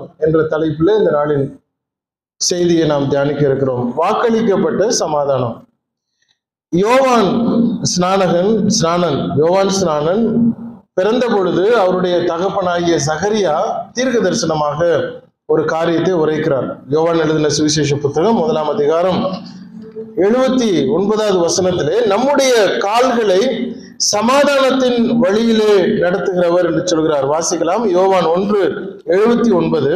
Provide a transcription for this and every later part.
என்ற தலைப்பில் இந்த நாளின் செய்தியை நாம் தியானிக்க இருக்கிறோம் வாக்களிக்கப்பட்ட சமாதானம் யோவான் ஸ்நானகன் ஸ்நானன் யோவான் ஸ்நானன் பிறந்த பொழுது அவருடைய தகப்பனாகிய சகரியா தீர்க்க தரிசனமாக ஒரு காரியத்தை உரைக்கிறார் யோவான் எழுதின சுவிசேஷ புத்தகம் முதலாம் அதிகாரம் எழுபத்தி ஒன்பதாவது வசனத்திலே நம்முடைய கால்களை சமாதானத்தின் வழியிலே நடத்துகிறவர் என்று சொல்கிறார் வாசிக்கலாம் யோவான் ஒன்று எழுபத்தி ஒன்பது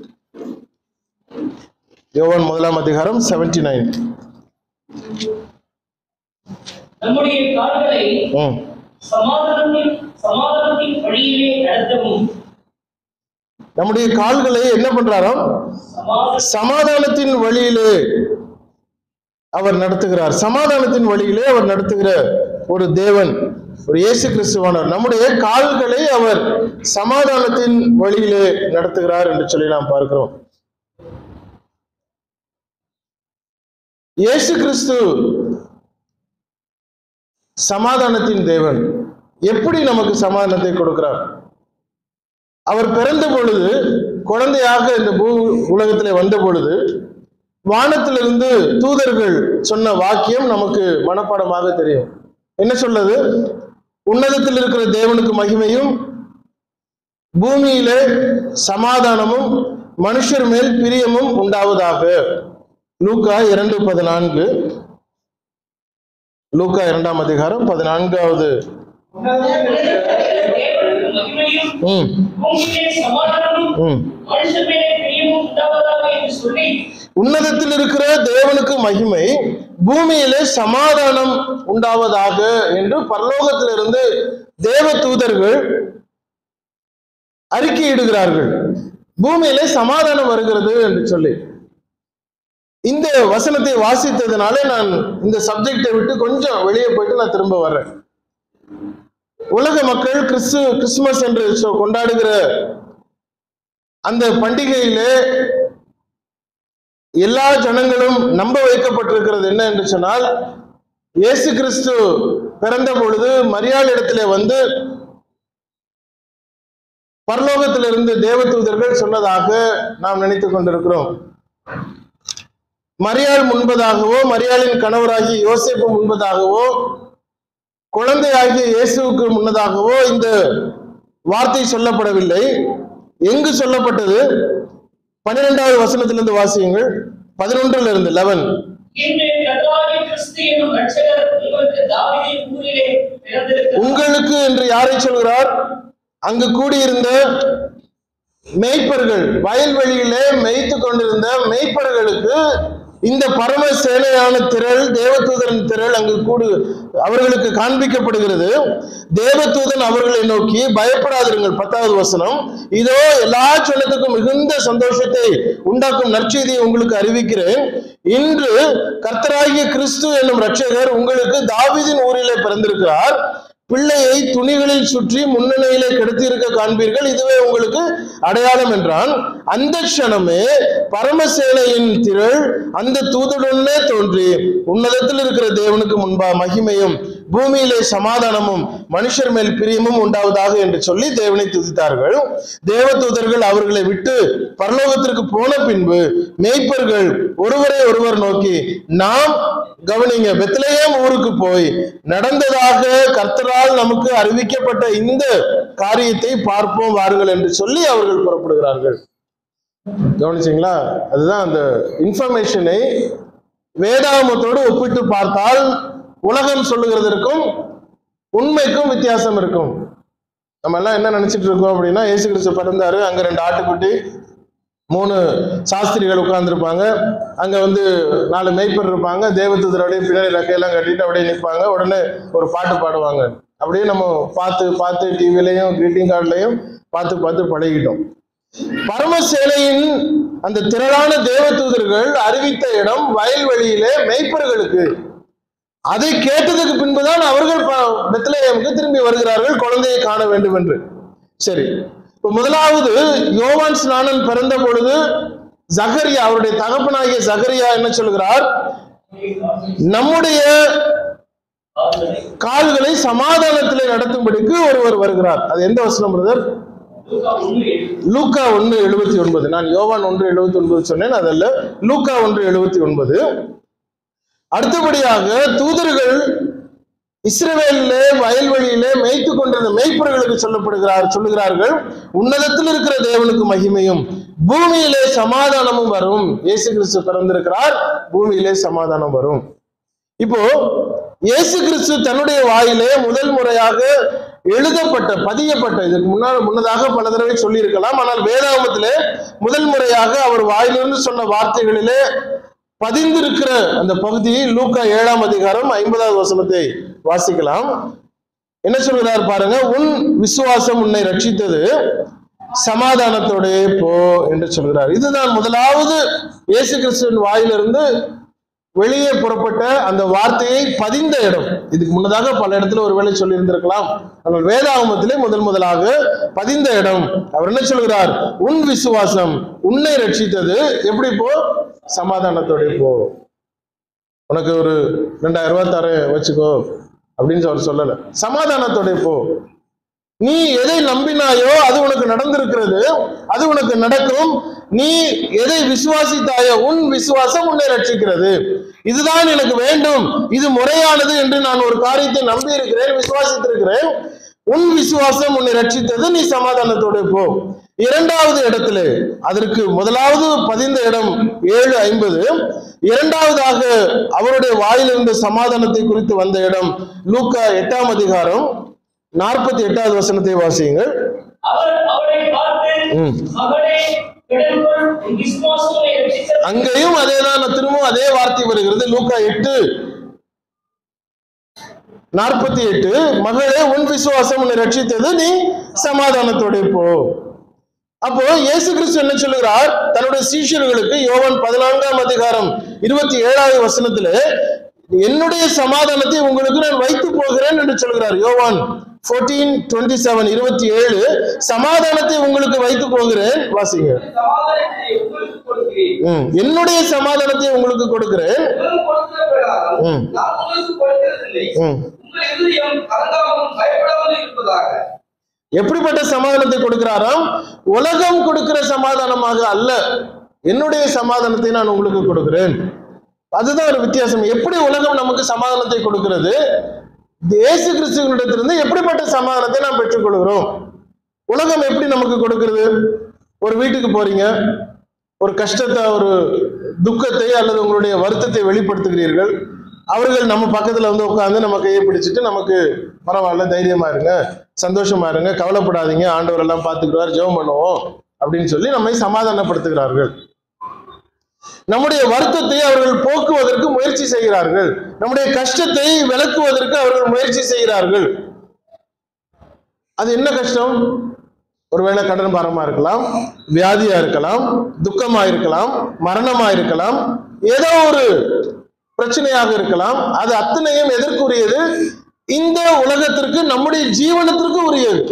யோவான் முதலாம் அதிகாரம் செவன்டி நைன் நம்முடைய கால்களை ம் சமாதானத்தின் சமாதானத்தின் வழியிலே நடத்தவும் நம்முடைய கால்களை என்ன பண்றாராம் சமாதான சமாதானத்தின் வழியிலே அவர் நடத்துகிறார் சமாதானத்தின் வழியிலே அவர் நடத்துகிற ஒரு தேவன் ஒரு இயேசு கிறிஸ்துவானவர் நம்முடைய கால்களை அவர் சமாதானத்தின் வழியிலே நடத்துகிறார் என்று சொல்லி நாம் பார்க்கிறோம் இயேசு கிறிஸ்து சமாதானத்தின் தேவன் எப்படி நமக்கு சமாதானத்தை கொடுக்கிறார் அவர் பிறந்த பொழுது குழந்தையாக இந்த பூ உலகத்திலே வந்த பொழுது வானத்திலிருந்து தூதர்கள் சொன்ன வாக்கியம் நமக்கு மனப்பாடமாக தெரியும் என்ன சொல்றது உன்னதத்தில் இருக்கிற தேவனுக்கு மகிமையும் பூமியிலே சமாதானமும் மனுஷர் மேல் பிரியமும் உண்டாவதாக லூக்கா இரண்டு பதினான்கு லூக்கா இரண்டாம் அதிகாரம் பதினான்காவது தேவனுக்கு மகிமையும் ம் பூமியிலே சமாதானமும் ம் மனுஷர் மேலே பிரியமும் உண்டாவதாக என்று சொல்லி உன்னதத்தில் இருக்கிற தேவனுக்கு மகிமை பூமியிலே சமாதானம் உண்டாவதாக என்று பரலோகத்திலிருந்து தேவ தூதர்கள் அறிக்கையிடுகிறார்கள் பூமியிலே சமாதானம் வருகிறது என்று சொல்லி இந்த வசனத்தை வாசித்ததுனாலே நான் இந்த சப்ஜெக்டை விட்டு கொஞ்சம் வெளியே போயிட்டு நான் திரும்ப வர்றேன் உலக மக்கள் கிறிஸ்து கிறிஸ்துமஸ் என்று சொ- கொண்டாடுகிற அந்த பண்டிகையிலே எல்லா ஜனங்களும் நம்ப வைக்கப்பட்டிருக்கிறது என்ன என்று சொன்னால் இயேசு கிறிஸ்து பிறந்த பொழுது மரியாள் இடத்திலே வந்து பரலோகத்திலிருந்து தேவதூதர்கள் சொன்னதாக நாம் நினைத்துக் கொண்டிருக்கிறோம் மரியாள் முன்பதாகவோ மரியாளின் கணவராகிய யோசேப்பு முன்பதாகவோ குழந்தையாகிய இயேசுவுக்கு முன்னதாகவோ இந்த வார்த்தை சொல்லப்படவில்லை எங்கு சொல்லப்பட்டது பன்னிரெண்டாவது வசனத்திலிருந்து வாசியுங்கள் பதினொன்றுல இருந்து லெவன் இன்று கர்த்தராகிய கிறிஸ்து என்னும் ரட்சகர் உங்களுக்கு தாவீதின் ஊரிலே பிறந்திருக்கிறார் உங்களுக்கு என்று யாரை சொல்கிறார் அங்கு கூடியிருந்த மேய்ப்பர்கள் வயல்வெளியிலே மேய்த்து கொண்டிருந்த மேய்ப்பர்களுக்கு இந்த பரம சேனையான திரள் தேவதூதரின் திரள் அங்கு கூடு அவர்களுக்கு காண்பிக்கப்படுகிறது தேவதூதன் அவர்களை நோக்கி பயப்படாதிருங்கள் பத்தாவது வசனம் இதோ எல்லா ஜனத்துக்கும் மிகுந்த சந்தோஷத்தை உண்டாக்கும் நற்செய்தியை உங்களுக்கு அறிவிக்கிறேன் இன்று கர்த்தராகிய கிறிஸ்து என்னும் ரட்சகர் உங்களுக்கு தாவீதின் ஊரிலே பிறந்திருக்கிறார் பிள்ளையை துணிகளில் சுற்றி முன்னணியிலே கிடத்தியிருக்க காண்பீர்கள் இதுவே உங்களுக்கு அடையாளம் என்றான் அந்த க்ஷணமே பரமசேனையின் திரள் அந்த தூதுடனே தோன்றி உன்னதத்தில் இருக்கிற தேவனுக்கு முன்பா மகிமையும் பூமியிலே சமாதானமும் மனுஷர் மேல் பிரியமும் உண்டாவதாக என்று சொல்லி தேவனை துதித்தார்கள் தேவதூதர்கள் அவர்களை விட்டு பரலோகத்திற்கு போன பின்பு மேய்ப்பர்கள் ஒருவரை ஒருவர் நோக்கி நாம் கவனிங்க பெத்லகேம் ஊருக்கு போய் நடந்ததாக கர்த்தரால் நமக்கு அறிவிக்கப்பட்ட இந்த காரியத்தை பார்ப்போம் வாருங்கள் என்று சொல்லி அவர்கள் புறப்படுகிறார்கள் கவனிச்சிங்களா அதுதான் அந்த இன்ஃபர்மேஷனை வேதாகமத்தோடு ஒப்பிட்டு பார்த்தால் உலகம் சொல்லுகிறதற்கும் உண்மைக்கும் வித்தியாசம் இருக்கும் நம்ம எல்லாம் என்ன நினைச்சிட்டு இருக்கோம் அப்படின்னா இயேசு கிறிஸ்து பிறந்தாரு அங்க ரெண்டு ஆட்டுக்குட்டி மூணு சாஸ்திரிகள் உட்கார்ந்துருப்பாங்க அங்க வந்து நாலு மேய்ப்பர் இருப்பாங்க தேவதூதரோடைய பின்னாடி ரெக்கையெல்லாம் கட்டிட்டு அப்படியே நிற்பாங்க உடனே ஒரு பாட்டு பாடுவாங்க அப்படியே நம்ம பார்த்து பார்த்து டிவிலையும் கிரீட்டிங் கார்டுலையும் பார்த்து பார்த்து பழகிட்டோம் பரமசேனையின் அந்த திரளான தேவதூதர்கள் அறிவித்த இடம் வயல்வெளியிலே மேய்ப்பர்களுக்கு அதை கேட்டதுக்கு பின்புதான் அவர்கள் ப- பெத்லகேமுக்கு திரும்பி வருகிறார்கள் குழந்தையை காண வேண்டும் என்று சரி இப்ப முதலாவது யோவான் ஸ்நானன் பிறந்த பொழுது ஜகரியா அவருடைய தகப்பனாகிய ஜகரியா என்ன சொல்கிறார் நம்முடைய கால்களை சமாதானத்திலே நடத்தும்படிக்கு ஒருவர் வருகிறார் அது எந்த வசனம் பிரதர் லூக்கா ஒன்று எழுபது லூக்கா ஒன்று எழுபத்தி ஒன்பது நான் யோவான் ஒன்று எழுபத்தி ஒன்பது சொன்னேன் அதல்ல லூக்கா ஒன்று எழுபத்தி ஒன்பது அடுத்தபடியாக தூதர்கள் இஸ்ரவேலிலே வயல்வெளியிலே மேய்த்து கொண்டிருந்த மேய்ப்பர்களுக்கு சொல்லப்படுகிறார் சொல்லுகிறார்கள் உன்னதத்தில் இருக்கிற தேவனுக்கு மகிமையும் பூமியிலே சமாதானமும் வரும் இயேசு கிறிஸ்து பிறந்திருக்கிறார் பூமியிலே சமாதானம் வரும் இப்போ இயேசு கிறிஸ்து தன்னுடைய வாயிலே முதல் முறையாக எழுதப்பட்ட பதியப்பட்ட இதுக்கு முன்னால் முன்னதாக பல தடவை சொல்லியிருக்கலாம் ஆனால் வேதாகமத்திலே முதல் முறையாக அவர் வாயிலிருந்து சொன்ன வார்த்தைகளிலே பதிந்திருக்கிற அந்த பகுதியை லூக்கா ஏழாம் அதிகாரம் ஐம்பதாவது வசனத்தை வாசிக்கலாம் என்ன சொல்கிறார் பாருங்க உன் விசுவாசம் உன்னை ரட்சித்தது சமாதானத்தோடே போ என்று சொல்கிறார் இதுதான் முதலாவது இயேசு கிறிஸ்துவின் வாயிலிருந்து வெளியே புறப்பட்ட அந்த வார்த்தையை பதிந்த இடம் இதுக்கு முன்னதாக பல இடத்துல ஒருவேளை சொல்லி இருந்திருக்கலாம் ஆனால் வேதாகமத்திலே முதல் முதலாக பதிந்த இடம் அவர் என்ன சொல்கிறார் உன் விசுவாசம் உன்னை ரட்சித்தது எப்படி போ சமாதானத்தோட போ உனக்கு ஒரு ரெண்டாயிரம் ரூபாய் தரேன் வச்சுக்கோ அப்படின்னு அவர் சொல்லல சமாதானத்தோட போ நீ எதை நம்பினாயோ அது உனக்கு நடந்திருக்கிறது அது உனக்கு நடக்கும் நீ எதை விசுவாசித்தாயோ உன் விசுவாசம் உன்னை ரட்சிக்கிறது இதுதான் எனக்கு வேண்டும் இது முறையானது என்று நான் ஒரு காரியத்தை நம்பி இருக்கிறேன் விசுவாசித்திருக்கிறேன் உன் விசுவாசம் உன்னை ரட்சித்தது நீ சமாதானத்தோட போ இரண்டாவது இடத்துல அதற்கு முதலாவது பதிந்த இடம் ஏழு ஐம்பது இரண்டாவதாக அவருடைய வாயிலிருந்த சமாதானத்தை குறித்து வந்த இடம் லூக்கா எட்டாம் அதிகாரம் நாற்பத்தி எட்டாவது வசனத்தை வாசியுங்கள் அவர் அவளை பார்த்து ம். மகளே கிடக்குள் உன் விசுவாசம் உன்னை ரட்சித்தது அங்கேயும் அதேதான் திரும்பவும் அதே வார்த்தை வருகிறது லூக்கா எட்டு நாற்பத்தி எட்டு மகளே உன் விசுவாசம் உன்னை ரட்சித்தது நீ சமாதானத்தோட போ அப்போ இயேசு கிறிஸ்து என்ன சொல்லுகிறார் தன்னுடைய சீஷர்களுக்கு யோவான் பதினான்காம் அதிகாரம் இருபத்தி ஏழாவது வசனத்துல என்னுடைய சமாதானத்தை உங்களுக்கு நான் வைத்து போகிறேன் என்று சொல்கிறார் யோவான் 14 டுவெண்ட்டி செவன் இருபத்தி ஏழு சமாதானத்தை உங்களுக்கு வைத்து போகிறேன் வாசிங்க சமாதானத்தை உங்களுக்கு கொடுக்கிறேன் ம், என்னுடைய சமாதானத்தை உங்களுக்கு கொடுக்கிறேன் உலகம் கொடுக்கிற பிரகாரம் ம். நான் உங்களுக்கு கொடுக்கிறதில்லை ம். உங்கள் இருதயம் கலங்காமலும் பயப்படாமலும் இருப்பதாக எப்படிப்பட்ட சமாதானத்தை கொடுக்கிறாராம் உலகம் கொடுக்கிற சமாதானமாக அல்ல என்னுடைய சமாதானத்தை நான் உங்களுக்கு கொடுக்கிறேன் அதுதான் ஒரு வித்தியாசம் எப்படி உலகம் நமக்கு சமாதானத்தை கொடுக்கிறது இயேசு கிறிஸ்துவனிடத்திலிருந்து எப்படிப்பட்ட சமாதானத்தை நாம் பெற்றுக்கொள்கிறோம் உலகம் எப்படி நமக்கு கொடுக்கிறது ஒரு வீட்டுக்கு போறீங்க ஒரு கஷ்டத்தை ஒரு துக்கத்தை அல்லது உங்களுடைய வருத்தத்தை வெளிப்படுத்துகிறீர்கள் அவர்கள் நம்ம பக்கத்துல வந்து உட்காந்து நம்ம கையை பிடிச்சிட்டு நமக்கு பரவாயில்ல தைரியமா இருங்க சந்தோஷமா இருங்க கவலைப்படாதீங்க ஆண்டவர் எல்லாம் பார்த்துக்கிடுவார் ஜெபம் பண்ணுவோம் அப்படின்னு சொல்லி நம்மை சமாதானப்படுத்துகிறார்கள் நம்முடைய வருத்தத்தை அவர்கள் போக்குவதற்கு முயற்சி செய்கிறார்கள் நம்முடைய கஷ்டத்தை விளக்குவதற்கு அவர்கள் முயற்சி செய்கிறார்கள் அது என்ன கஷ்டம் ஒருவேளை கடன் பாரமா இருக்கலாம் வியாதியா இருக்கலாம் துக்கமா இருக்கலாம் மரணமா இருக்கலாம் ஏதோ ஒரு பிரச்சனையாக இருக்கலாம் அது அத்தனையும் எதற்குரியது இந்த உலகத்திற்கு நம்முடைய ஜீவனத்திற்கு உரியது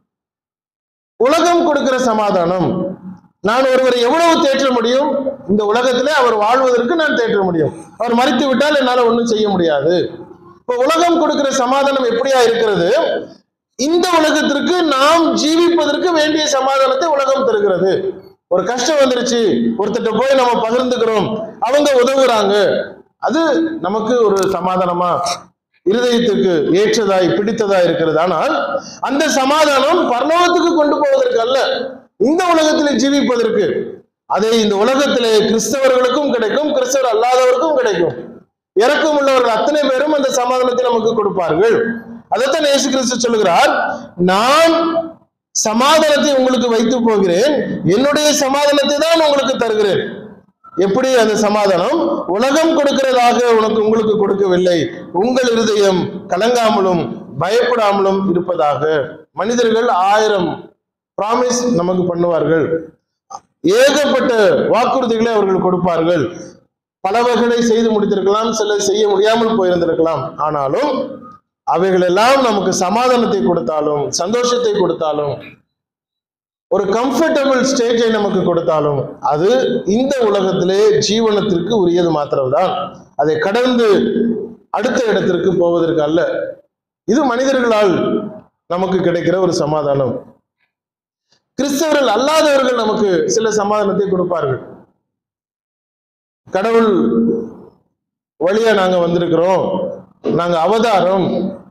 உலகம் கொடுக்கிற சமாதானம் நான் ஒருவரை எவ்வளவு தேற்ற முடியும் இந்த உலகத்திலே அவர் வாழ்வதற்கு நான் தேற்ற முடியும் அவர் மறித்து விட்டால் என்னால ஒண்ணும் செய்ய முடியாது இப்ப உலகம் கொடுக்கிற சமாதானம் எப்படியா இருக்கிறது இந்த உலகத்திற்கு நாம் ஜீவிப்பதற்கு வேண்டிய சமாதானத்தை உலகம் தருகிறது ஒரு கஷ்டம் வந்துருச்சு ஒருத்தட்ட போய் நம்ம பகிர்ந்துக்கிறோம் அவங்க உதவுறாங்க அது நமக்கு ஒரு சமாதானமா இருதயத்துக்கு ஏற்றதாய் பிடித்ததாய் இருக்கிறது ஆனால் அந்த சமாதானம் பரலோகத்துக்கு கொண்டு போவதற்கு அல்ல இந்த உலகத்திலே ஜீவிப்பதற்கு அதை இந்த உலகத்திலே கிறிஸ்தவர்களுக்கும் கிடைக்கும் கிறிஸ்தவர் அல்லாதவருக்கும் கிடைக்கும் இறக்கம் உள்ளவர்கள் அத்தனை பேரும் அந்த சமாதானத்தை நமக்கு கொடுப்பார்கள் அதைத்தான் இயேசு கிறிஸ்து சொல்லுகிறார் நான் சமாதானத்தை உங்களுக்கு வைத்து போகிறேன் என்னுடைய சமாதானத்தை தான் உங்களுக்கு தருகிறேன் எப்படி அந்த சமாதானம் உலகம் கொடுக்கிறதாக உனக்கு உங்களுக்கு கொடுக்கவில்லை உங்கள் இருதயம் கலங்காமலும் பயப்படாமலும் இருப்பதாக மனிதர்கள் ஆயிரம் பிராமிஸ் நமக்கு பண்ணுவார்கள் ஏகப்பட்ட வாக்குறுதிகளை அவர்கள் கொடுப்பார்கள் பல வகைகளை செய்து முடித்திருக்கலாம் சில செய்ய முடியாமல் போயிருந்திருக்கலாம் ஆனாலும் அவைகளெல்லாம் நமக்கு சமாதானத்தை கொடுத்தாலும் சந்தோஷத்தை கொடுத்தாலும் ஒரு கம்ஃபர்டபுள் ஸ்டேஜை நமக்கு கொடுத்தாலும் அது இந்த உலகத்திலே ஜீவனத்திற்கு உரியது மாத்திரம்தான் அதை கடந்து அடுத்த இடத்திற்கு போவதற்கு அல்ல இது மனிதர்களால் நமக்கு கிடைக்கிற ஒரு சமாதானம் கிறிஸ்தவர்கள் அல்லாதவர்கள் நமக்கு சில சமாதானத்தை கொடுப்பார்கள் கடவுள் வழியா நாங்க வந்திருக்கிறோம் நாங்க அவதாரம்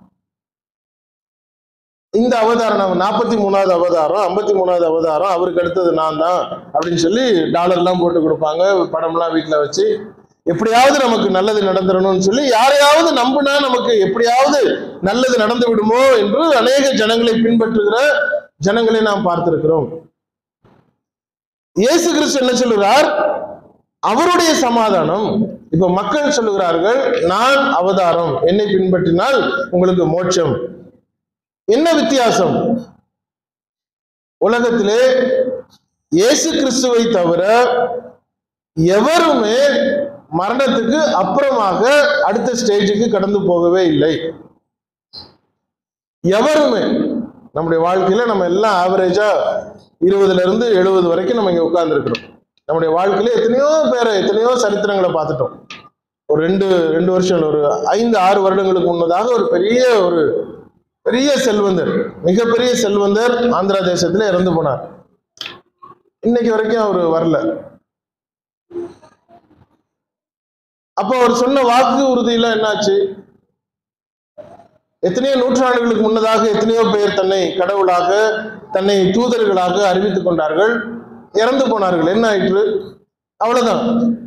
இந்த அவதாரம் நம்ம நாற்பத்தி மூணாவது அவதாரம் ஐம்பத்தி மூணாவது அவதாரம் அவருக்கு அடுத்தது நான் தான் அப்படின்னு சொல்லி டாலர்லாம் போட்டு கொடுப்பாங்க படம்லாம் வீட்டில் வச்சு எப்படியாவது நமக்கு நல்லது நடந்துடணும்னு சொல்லி யாரையாவது நம்பினா நமக்கு எப்படியாவது நல்லது நடந்து விடுமோ என்று அநேக ஜனங்களை பின்பற்றுகிற ஜனங்களை நாம் பார்த்திருக்கிறோம் இயேசு கிறிஸ்து என்ன சொல்லுகிறார் அவருடைய சமாதானம் இப்ப மக்கள் சொல்லுகிறார்கள் நான் அவதாரம் என்னை பின்பற்றினால் உங்களுக்கு மோட்சம் என்ன வித்தியாசம் உலகத்திலே இயேசு கிறிஸ்துவை தவிர எவருமே மரணத்துக்கு அப்புறமாக அடுத்த ஸ்டேஜுக்கு கடந்து போகவே இல்லை எவருமே நம்முடைய வாழ்க்கையில நம்ம எல்லாம் ஆவரேஜா இருபதுல இருந்து எழுபது வரைக்கும் நம்ம இங்க உட்கார்ந்துருக்கிறோம் நம்முடைய வாழ்க்கையில எத்தனையோ பேரை எத்தனையோ சரித்திரங்களை பார்த்துட்டோம் ஒரு ரெண்டு ரெண்டு வருஷம் இல்ல, ஒரு ஐந்து ஆறு வருடங்களுக்கு முன்னதாக ஒரு பெரிய ஒரு பெரிய செல்வந்தர் மிகப்பெரிய செல்வந்தர் ஆந்திரா தேசத்துல இறந்து போனார் இன்னைக்கு வரைக்கும் அவர் வரல அப்போ அவர் சொன்ன வாக்கு உறுதியெல்லாம் என்னாச்சு எத்தனையோ நூற்றாண்டுகளுக்கு முன்னதாக எத்தனையோ பேர் தன்னை கடவுளாக தன்னை தூதர்களாக அறிவித்துக் கொண்டார்கள் இறந்து போனார்கள் என்ன ஆயிற்று அவ்வளவுதான்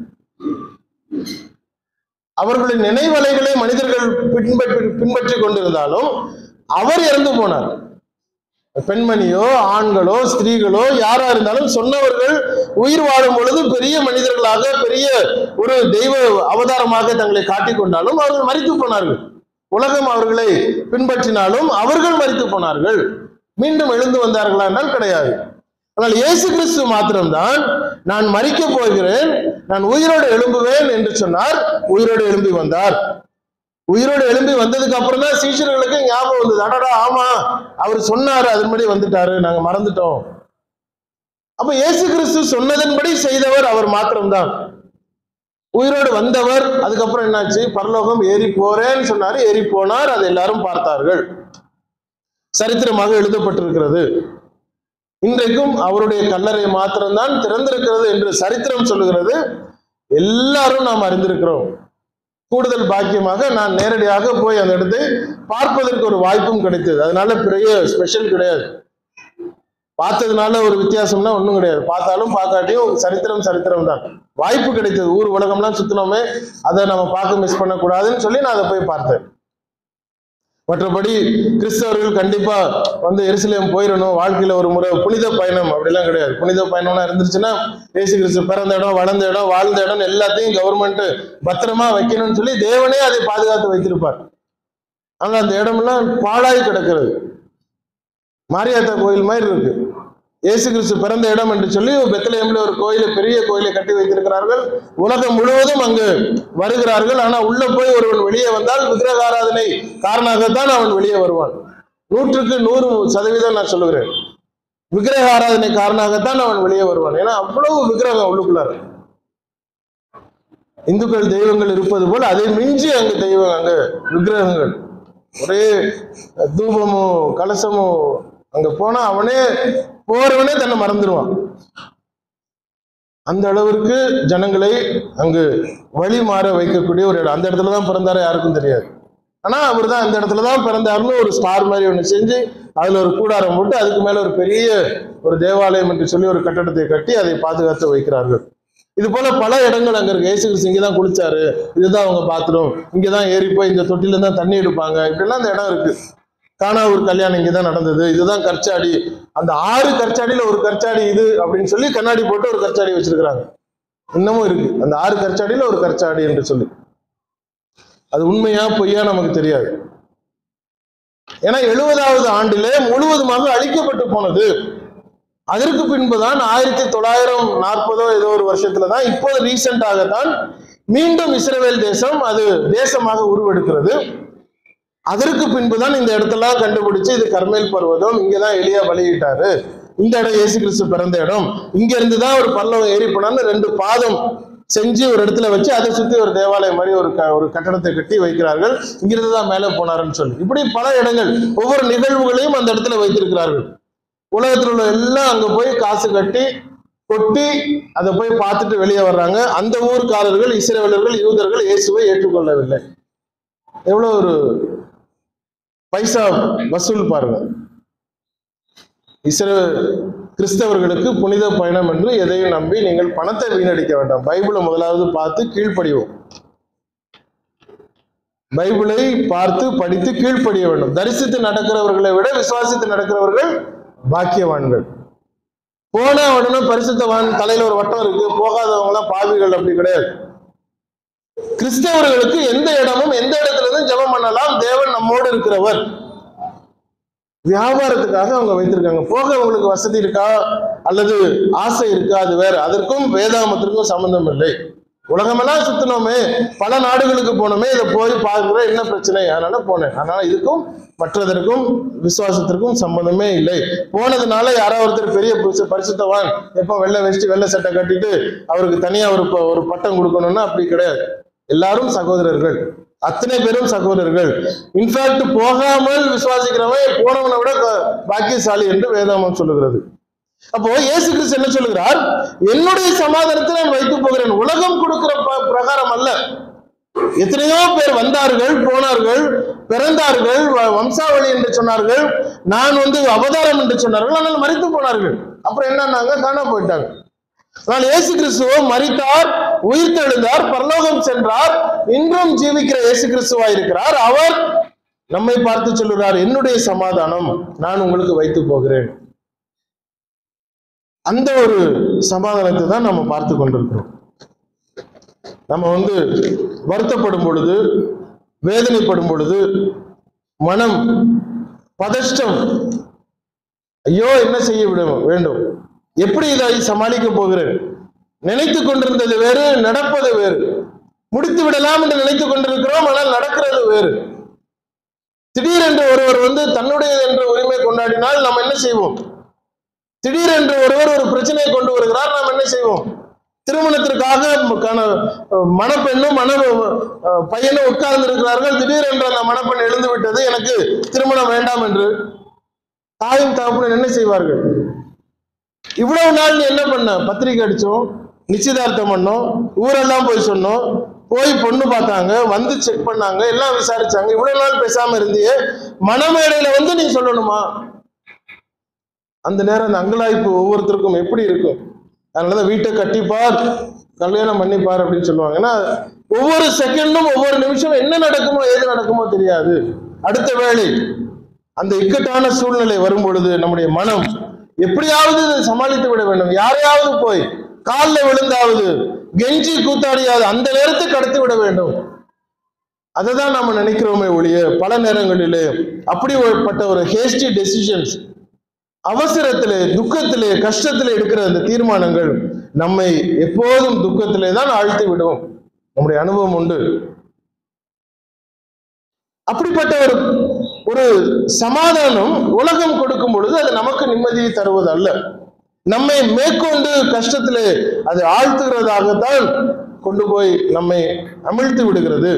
அவர்களின் நினைவலைகளை மனிதர்கள் பின்பற்றி பின்பற்றி கொண்டிருந்தாலும் அவர் இறந்து போனார் பெண்மணியோ ஆண்களோ ஸ்திரீகளோ யாரா இருந்தாலும் சொன்னவர்கள் உயிர் வாழும் பொழுது பெரிய மனிதர்களாக பெரிய ஒரு தெய்வ அவதாரமாக தங்களை காட்டிக் கொண்டாலும் அவர்கள் மரித்து போனார்கள் உலகம் அவர்களை பின்பற்றினாலும் அவர்கள் மரித்து போனார்கள் மீண்டும் எழுந்து வந்தார்களா என்றால் கிடையாது ஆனால் இயேசு கிறிஸ்து மாத்திரம்தான் நான் மறிக்க போகிறேன் நான் உயிரோடு எழும்புவேன் என்று சொன்னார் உயிரோடு எழும்பி வந்தார் உயிரோடு எழும்பி வந்ததுக்கு அப்புறம் தான் சீஷர்களுக்கு ஞாபகம் வந்தது அடடா ஆமா அவர் சொன்னாரு அதன்படி வந்துட்டாரு நாங்க மறந்துட்டோம் அப்ப இயேசு கிறிஸ்து சொன்னதன்படி செய்தவர் அவர் மாத்திரம்தான் உயிரோடு வந்தவர் அதுக்கப்புறம் என்னாச்சு பரலோகம் ஏறி போறேன்னு சொன்னாரு ஏறி போனார் அதை எல்லாரும் பார்த்தார்கள் சரித்திரமாக எழுதப்பட்டிருக்கிறது இன்றைக்கும் அவருடைய கல்லறை மாத்திரம்தான் திறந்திருக்கிறது என்று சரித்திரம் சொல்லுகிறது எல்லாரும் நாம் அறிந்திருக்கிறோம் கூடுதல் பாக்கியமாக நான் நேரடியாக போய் அந்த இடத்தை பார்ப்பதற்கு ஒரு வாய்ப்பும் கிடைத்தது அதனால பெரிய ஸ்பெஷல் கிடையாது பார்த்ததுனால ஒரு வித்தியாசம்னா ஒன்றும் கிடையாது பார்த்தாலும் பார்க்காட்டியும் சரித்திரம் சரித்திரம் தான் வாய்ப்பு கிடைத்தது ஊர் உலகம்லாம் சுத்தினோமே அதை நம்ம பார்க்க மிஸ் பண்ணக்கூடாதுன்னு சொல்லி நான் அதை போய் பார்த்தேன் மற்றபடி கிறிஸ்தவர்கள் கண்டிப்பா வந்து எருசலேம் போயிடணும் வாழ்க்கையில ஒரு முறை புனித பயணம் அப்படிலாம் கிடையாது புனித பயணம்லாம் இருந்துச்சுன்னா இயேசு கிறிஸ்து பிறந்த இடம் வளர்ந்த இடம் வாழ்ந்த இடம் எல்லாத்தையும் கவர்மெண்ட் பத்திரமா வைக்கணும்னு சொல்லி தேவனே அதை பாதுகாத்து வைத்திருப்பார் ஆனா அந்த இடமெல்லாம் பாழாய் கிடக்கிறது மாரியாத்தா கோயில் மாதிரி இருக்கு இயேசு கிறிஸ்து பிறந்த இடம் என்று சொல்லி பெத்லஹேம்ல ஒரு கோயிலை பெரிய கோயிலை கட்டி வைத்திருக்கிறார்கள் உலகம் முழுவதும் அங்கு வருகிறார்கள் ஆனா உள்ள போய் ஒருவன் வெளியே வந்தால் விக்கிரகாராதனை காரணமாகத்தான் அவன் வெளியே வருவான் நூற்றுக்கு நூறு சதவீதம் நான் சொல்லுகிறேன் விக்கிரக ஆராதனை காரணமாகத்தான் அவன் வெளியே வருவான் ஏன்னா அவ்வளவு விக்கிரகம் உள்ளுக்குள்ளார இந்துக்கள் தெய்வங்கள் இருப்பது போல் அதை மிஞ்சி அங்கு தெய்வம் அங்க விக்கிரகங்கள் ஒரே தூபமும் கலசமும் அங்க போனா அவனே போறவனே தன்னை மறந்துடுவான் அந்த அளவிற்கு ஜனங்களை அங்கு வழி மாற வைக்கக்கூடிய ஒரு இடம் அந்த இடத்துல தான் பிறந்தாரா யாருக்கும் தெரியாது ஆனா அவர் தான் அந்த இடத்துல தான் பிறந்தாருன்னு ஒரு ஸ்டார் மாதிரி ஒன்று செஞ்சு அதுல ஒரு கூடாரம் போட்டு அதுக்கு மேல ஒரு பெரிய ஒரு தேவாலயம் என்று சொல்லி ஒரு கட்டடத்தை கட்டி அதை பாதுகாத்து வைக்கிறார்கள் இது போல பல இடங்கள் அங்க இருக்கு ஏசு கிறிஸ்து இங்க தான் குளிச்சாரு இதுதான் அவங்க பாத்ரூம் இங்க தான் ஏறி போய் இந்த தொட்டில தான் தண்ணி எடுப்பாங்க இப்படிலாம் அந்த இடம் இருக்கு காணாவூர் கல்யாணம் இங்கே தான் நடந்தது இதுதான் கற்சாடி அந்த ஆறு கற்சாடியில ஒரு கற்சாடி இது அப்படின்னு சொல்லி கண்ணாடி போட்டு ஒரு கற்சாடி வச்சிருக்கிறாங்க இன்னமும் இருக்கு அந்த ஆறு கற்சாடியில ஒரு கற்சாடி என்று சொல்லி அது உண்மையா பொய்யா நமக்கு தெரியாது ஏன்னா எழுபதாவது ஆண்டிலே முழுவதுமாக அழிக்கப்பட்டு போனது அதற்கு பின்புதான் ஆயிரத்தி தொள்ளாயிரம் நாற்பதோ ஏதோ ஒரு வருஷத்துல தான் இப்போது ரீசெண்டாக தான் மீண்டும் இஸ்ரேல் தேசம் அது தேசமாக உருவெடுக்கிறது அதற்கு பின்புதான் இந்த இடத்தெல்லாம் கண்டுபிடிச்சு இது கர்மேல் பர்வதம் இங்கதான் எலியா பலியிட்டாரு இந்த இடம் இயேசு கிறிஸ்து பிறந்த இடம் இங்க இருந்து தான் ஒரு பல்லவம் ஏறி போனான்னு ரெண்டு பாதம் செஞ்சு ஒரு இடத்துல வச்சு அதை சுத்தி ஒரு தேவாலயம் மாதிரி ஒரு க- ஒரு கட்டடத்தை கட்டி வைக்கிறார்கள் இங்கிருந்து தான் மேலே போனாருன்னு சொல்லி இப்படி பல இடங்கள் ஒவ்வொரு நிகழ்வுகளையும் அந்த இடத்துல வைத்திருக்கிறார்கள் உலகத்தில் உள்ள எல்லாம் அங்க போய் காசு கட்டி கொட்டி அதை போய் பார்த்துட்டு வெளியே வர்றாங்க அந்த ஊர்க்காரர்கள் இஸ்ரேலர்கள் யூதர்கள் இயேசுவை ஏற்றுக்கொள்ளவில்லை எவ்வளவு ஒரு பைசா வசூல் பாருங்க இஸ்ரே கிறிஸ்தவர்களுக்கு புனித பயணம் என்று எதையும் நம்பி நீங்கள் பணத்தை வீணடிக்க வேண்டாம் பைபிளை முதலாவது பார்த்து கீழ்ப்படிவோம் பைபிளை பார்த்து படித்து கீழ்ப்படிய வேண்டும் தரிசித்து நடக்கிறவர்களை விட விசுவாசித்து நடக்கிறவர்கள் பாக்கியவான்கள் போன உடனே பரிசுத்தவான் தலையில ஒரு வட்டம் இருக்கு போகாதவங்க எல்லாம் பாவிகள் அப்படி கிடையாது கிறிஸ்தவர்களுக்கு எந்த இடமும் எந்த இடத்துல இருந்தும் ஜெபம் பண்ணலாம் தேவன் நம்மோடு இருக்கிறவர் வியாபாரத்துக்காக அவங்க வைத்திருக்காங்க போக உங்களுக்கு வசதி இருக்கா அல்லது ஆசை இருக்கா அது வேற அதற்கும் வேதாமத்திற்கும் சம்பந்தம் இல்லை உலகமெல்லாம் சுத்தினோமே பல நாடுகளுக்கு போனோமே இதை போய் பார்க்கிற என்ன பிரச்சனை அதனால போனேன் அதனால இதுக்கும் மற்றதற்கும் விசுவாசத்திற்கும் சம்பந்தமே இல்லை போனதுனால யாரோ ஒருத்தர் பெரிய புருஷ- பரிசுத்தவான் எப்போ வெள்ளை வெஸ்ட் வெள்ளை சட்டை கட்டிட்டு அவருக்கு தனியா ஒரு ப- ஒரு பட்டம் கொடுக்கணும்னா அப்படி கிடையாது எல்லாரும் சகோதரர்கள் அத்தனை பேரும் சகோதரர்கள் இன்ஃபேக்ட் போகாமல் விசுவாசிக்கிறவன் போனவனை விட க- பாக்கியசாலி என்று வேதாமம் சொல்லுகிறது அப்போ இயேசு கிறிஸ்து என்ன சொல்லுகிறார் என்னுடைய சமாதானத்தை நான் வைத்து போகிறேன் உலகம் கொடுக்கிற ப- பிரகாரம் அல்ல எத்தனையோ பேர் வந்தார்கள் போனார்கள் பிறந்தார்கள் வ- வம்சாவளி என்று சொன்னார்கள் நான் வந்து அவதாரம் என்று சொன்னார்கள் ஆனால் மறித்து போனார்கள் அப்புறம் என்னன்னாங்க காண போயிட்டாங்க ஆனால் இயேசு கிறிஸ்துவோ மரித்தார் உயிர்த்தெழுந்தார் பரலோகம் சென்றார் இன்றும் ஜீவிக்கிற இயேசு கிறிஸ்துவா இருக்கிறார் அவர் நம்மை பார்த்து சொல்லுகிறார் என்னுடைய சமாதானம் நான் உங்களுக்கு வைத்து போகிறேன் அந்த ஒரு சமாதானத்தை தான் நம்ம பார்த்து கொண்டிருக்கிறோம் நம்ம வந்து வருத்தப்படும் பொழுது வேதனைப்படும் பொழுது மனம் பதஷ்டம் ஐயோ என்ன செய்ய விட வேண்டும் எப்படி இதை சமாளிக்க போகிறேன் நினைத்து கொண்டிருந்தது வேறு நடப்பது வேறு முடித்து விடலாம் என்று நினைத்துக் கொண்டிருக்கிறோம் ஆனால் நடக்கிறது வேறு திடீரென்று ஒருவர் வந்து தன்னுடையது என்ற உரிமை கொண்டாடினால் நாம் என்ன செய்வோம் திடீரென்று ஒருவர் ஒரு பிரச்சனையை கொண்டு வருகிறார் நாம் என்ன செய்வோம் திருமணத்திற்காக கண- மணப்பெண்ணும் மன அஹ், பையனும் உட்கார்ந்து இருக்கிறார்கள் திடீரென்று அந்த மணப்பெண் எழுந்து விட்டது எனக்கு திருமணம் வேண்டாம் என்று தாயும் தகப்பனும் என்ன செய்வார்கள் இவ்வளவு நாள் நீ என்ன பண்ண பத்திரிக்கை அடிச்சோம் நிச்சயதார்த்தம் பண்ணோம் ஊரெல்லாம் போய் சொன்னோம் போய் பொண்ணு பார்த்தாங்க வந்து செக் பண்ணாங்க எல்லாம் விசாரிச்சாங்க இவ்வளவு நாள் பேசாம இருந்தியே மணமேடையில வந்து நீ சொல்லணுமா அந்த நேரம் அந்த அங்கலாய்ப்பு ஒவ்வொருத்தருக்கும் எப்படி இருக்கும் அதனாலதான் வீட்டை கட்டிப்பார் கல்யாணம் பண்ணிப்பார் அப்படின்னு சொல்லுவாங்க ஏன்னா ஒவ்வொரு செகண்டும் ஒவ்வொரு நிமிஷம் என்ன நடக்குமோ ஏது நடக்குமோ தெரியாது அடுத்த வேளை அந்த இக்கட்டான சூழ்நிலை வரும் பொழுது நம்முடைய மனம் எப்படியாவது இதை சமாளித்து விட வேண்டும் யாரையாவது போய் காலில் விழுந்தாவது கெஞ்சி கூத்தாடியாவது அந்த நேரத்தை கடத்தி விட வேண்டும் அதை தான் நம்ம நினைக்கிறோமே ஒழிய பல நேரங்களிலே அப்படிப்பட்ட ஒரு ஹேஸ்டி டெசிஷன்ஸ் அவசரத்திலே துக்கத்திலே கஷ்டத்திலே எடுக்கிற அந்த தீர்மானங்கள் நம்மை எப்போதும் துக்கத்திலே தான் ஆழ்த்தி விடும் நம்முடைய அனுபவம் உண்டு அப்படிப்பட்ட ஒரு ஒரு சமாதானம் உலகம் கொடுக்கும் பொழுது அது நமக்கு நிம்மதியை தருவது அல்ல நம்மை மேற்கொண்டு கஷ்டத்திலே அது ஆழ்த்துகிறதாகத்தான் கொண்டு போய் நம்மை அமிழ்த்து விடுகிறது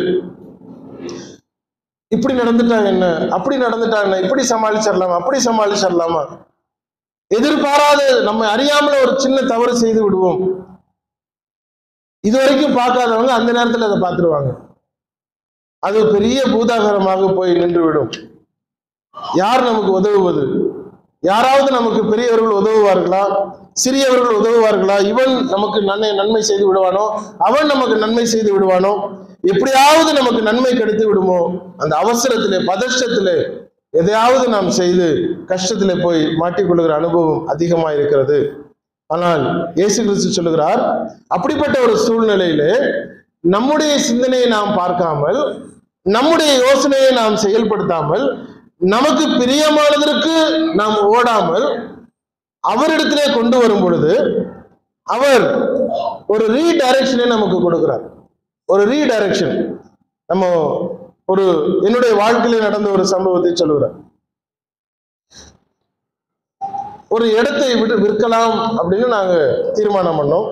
இப்படி நடந்துட்டா என்ன அப்படி நடந்துட்டா என்ன இப்படி சமாளிச்சிடலாமா அப்படி சமாளிச்சிடலாமா எதிர்பாராத நம்ம அறியாமல ஒரு சின்ன தவறு செய்து விடுவோம் இது வரைக்கும் பார்க்காதவங்க அந்த நேரத்துல அதை பார்த்துருவாங்க அது பெரிய பூதாகரமாக போய் நின்றுவிடும் யார் நமக்கு உதவுவது யாராவது நமக்கு பெரியவர்கள் உதவுவார்களா சிறியவர்கள் உதவுவார்களா இவன் நமக்கு நன்மை நன்மை செய்து விடுவானோ அவன் நமக்கு நன்மை செய்து விடுவானோ எப்படியாவது நமக்கு நன்மை கிடைத்து விடுமோ அந்த அவசரத்திலே பதஷ்டத்திலே எதையாவது நாம் செய்து கஷ்டத்திலே போய் மாட்டிக்கொள்ளுகிற அனுபவம் அதிகமாக இருக்கிறது ஆனால் இயேசு கிறிஸ்து சொல்லுகிறார் அப்படிப்பட்ட ஒரு சூழ்நிலையிலே நம்முடைய சிந்தனையை நாம் பார்க்காமல் நம்முடைய யோசனையை நாம் செயல்படுத்தாமல் நமக்கு பிரியமானதற்கு நாம் ஓடாமல் அவரிடத்திலே கொண்டு வரும் பொழுது அவர் ஒரு ரீடைரக்ஷனை நமக்கு கொடுக்கிறார் ஒரு ரீடைரக்ஷன் நம்ம ஒரு என்னுடைய வாழ்க்கையில நடந்த ஒரு சம்பவத்தை சொல்லுகிறார் ஒரு இடத்தை விட்டு விற்கலாம் அப்படின்னு நாங்க தீர்மானம் பண்ணோம்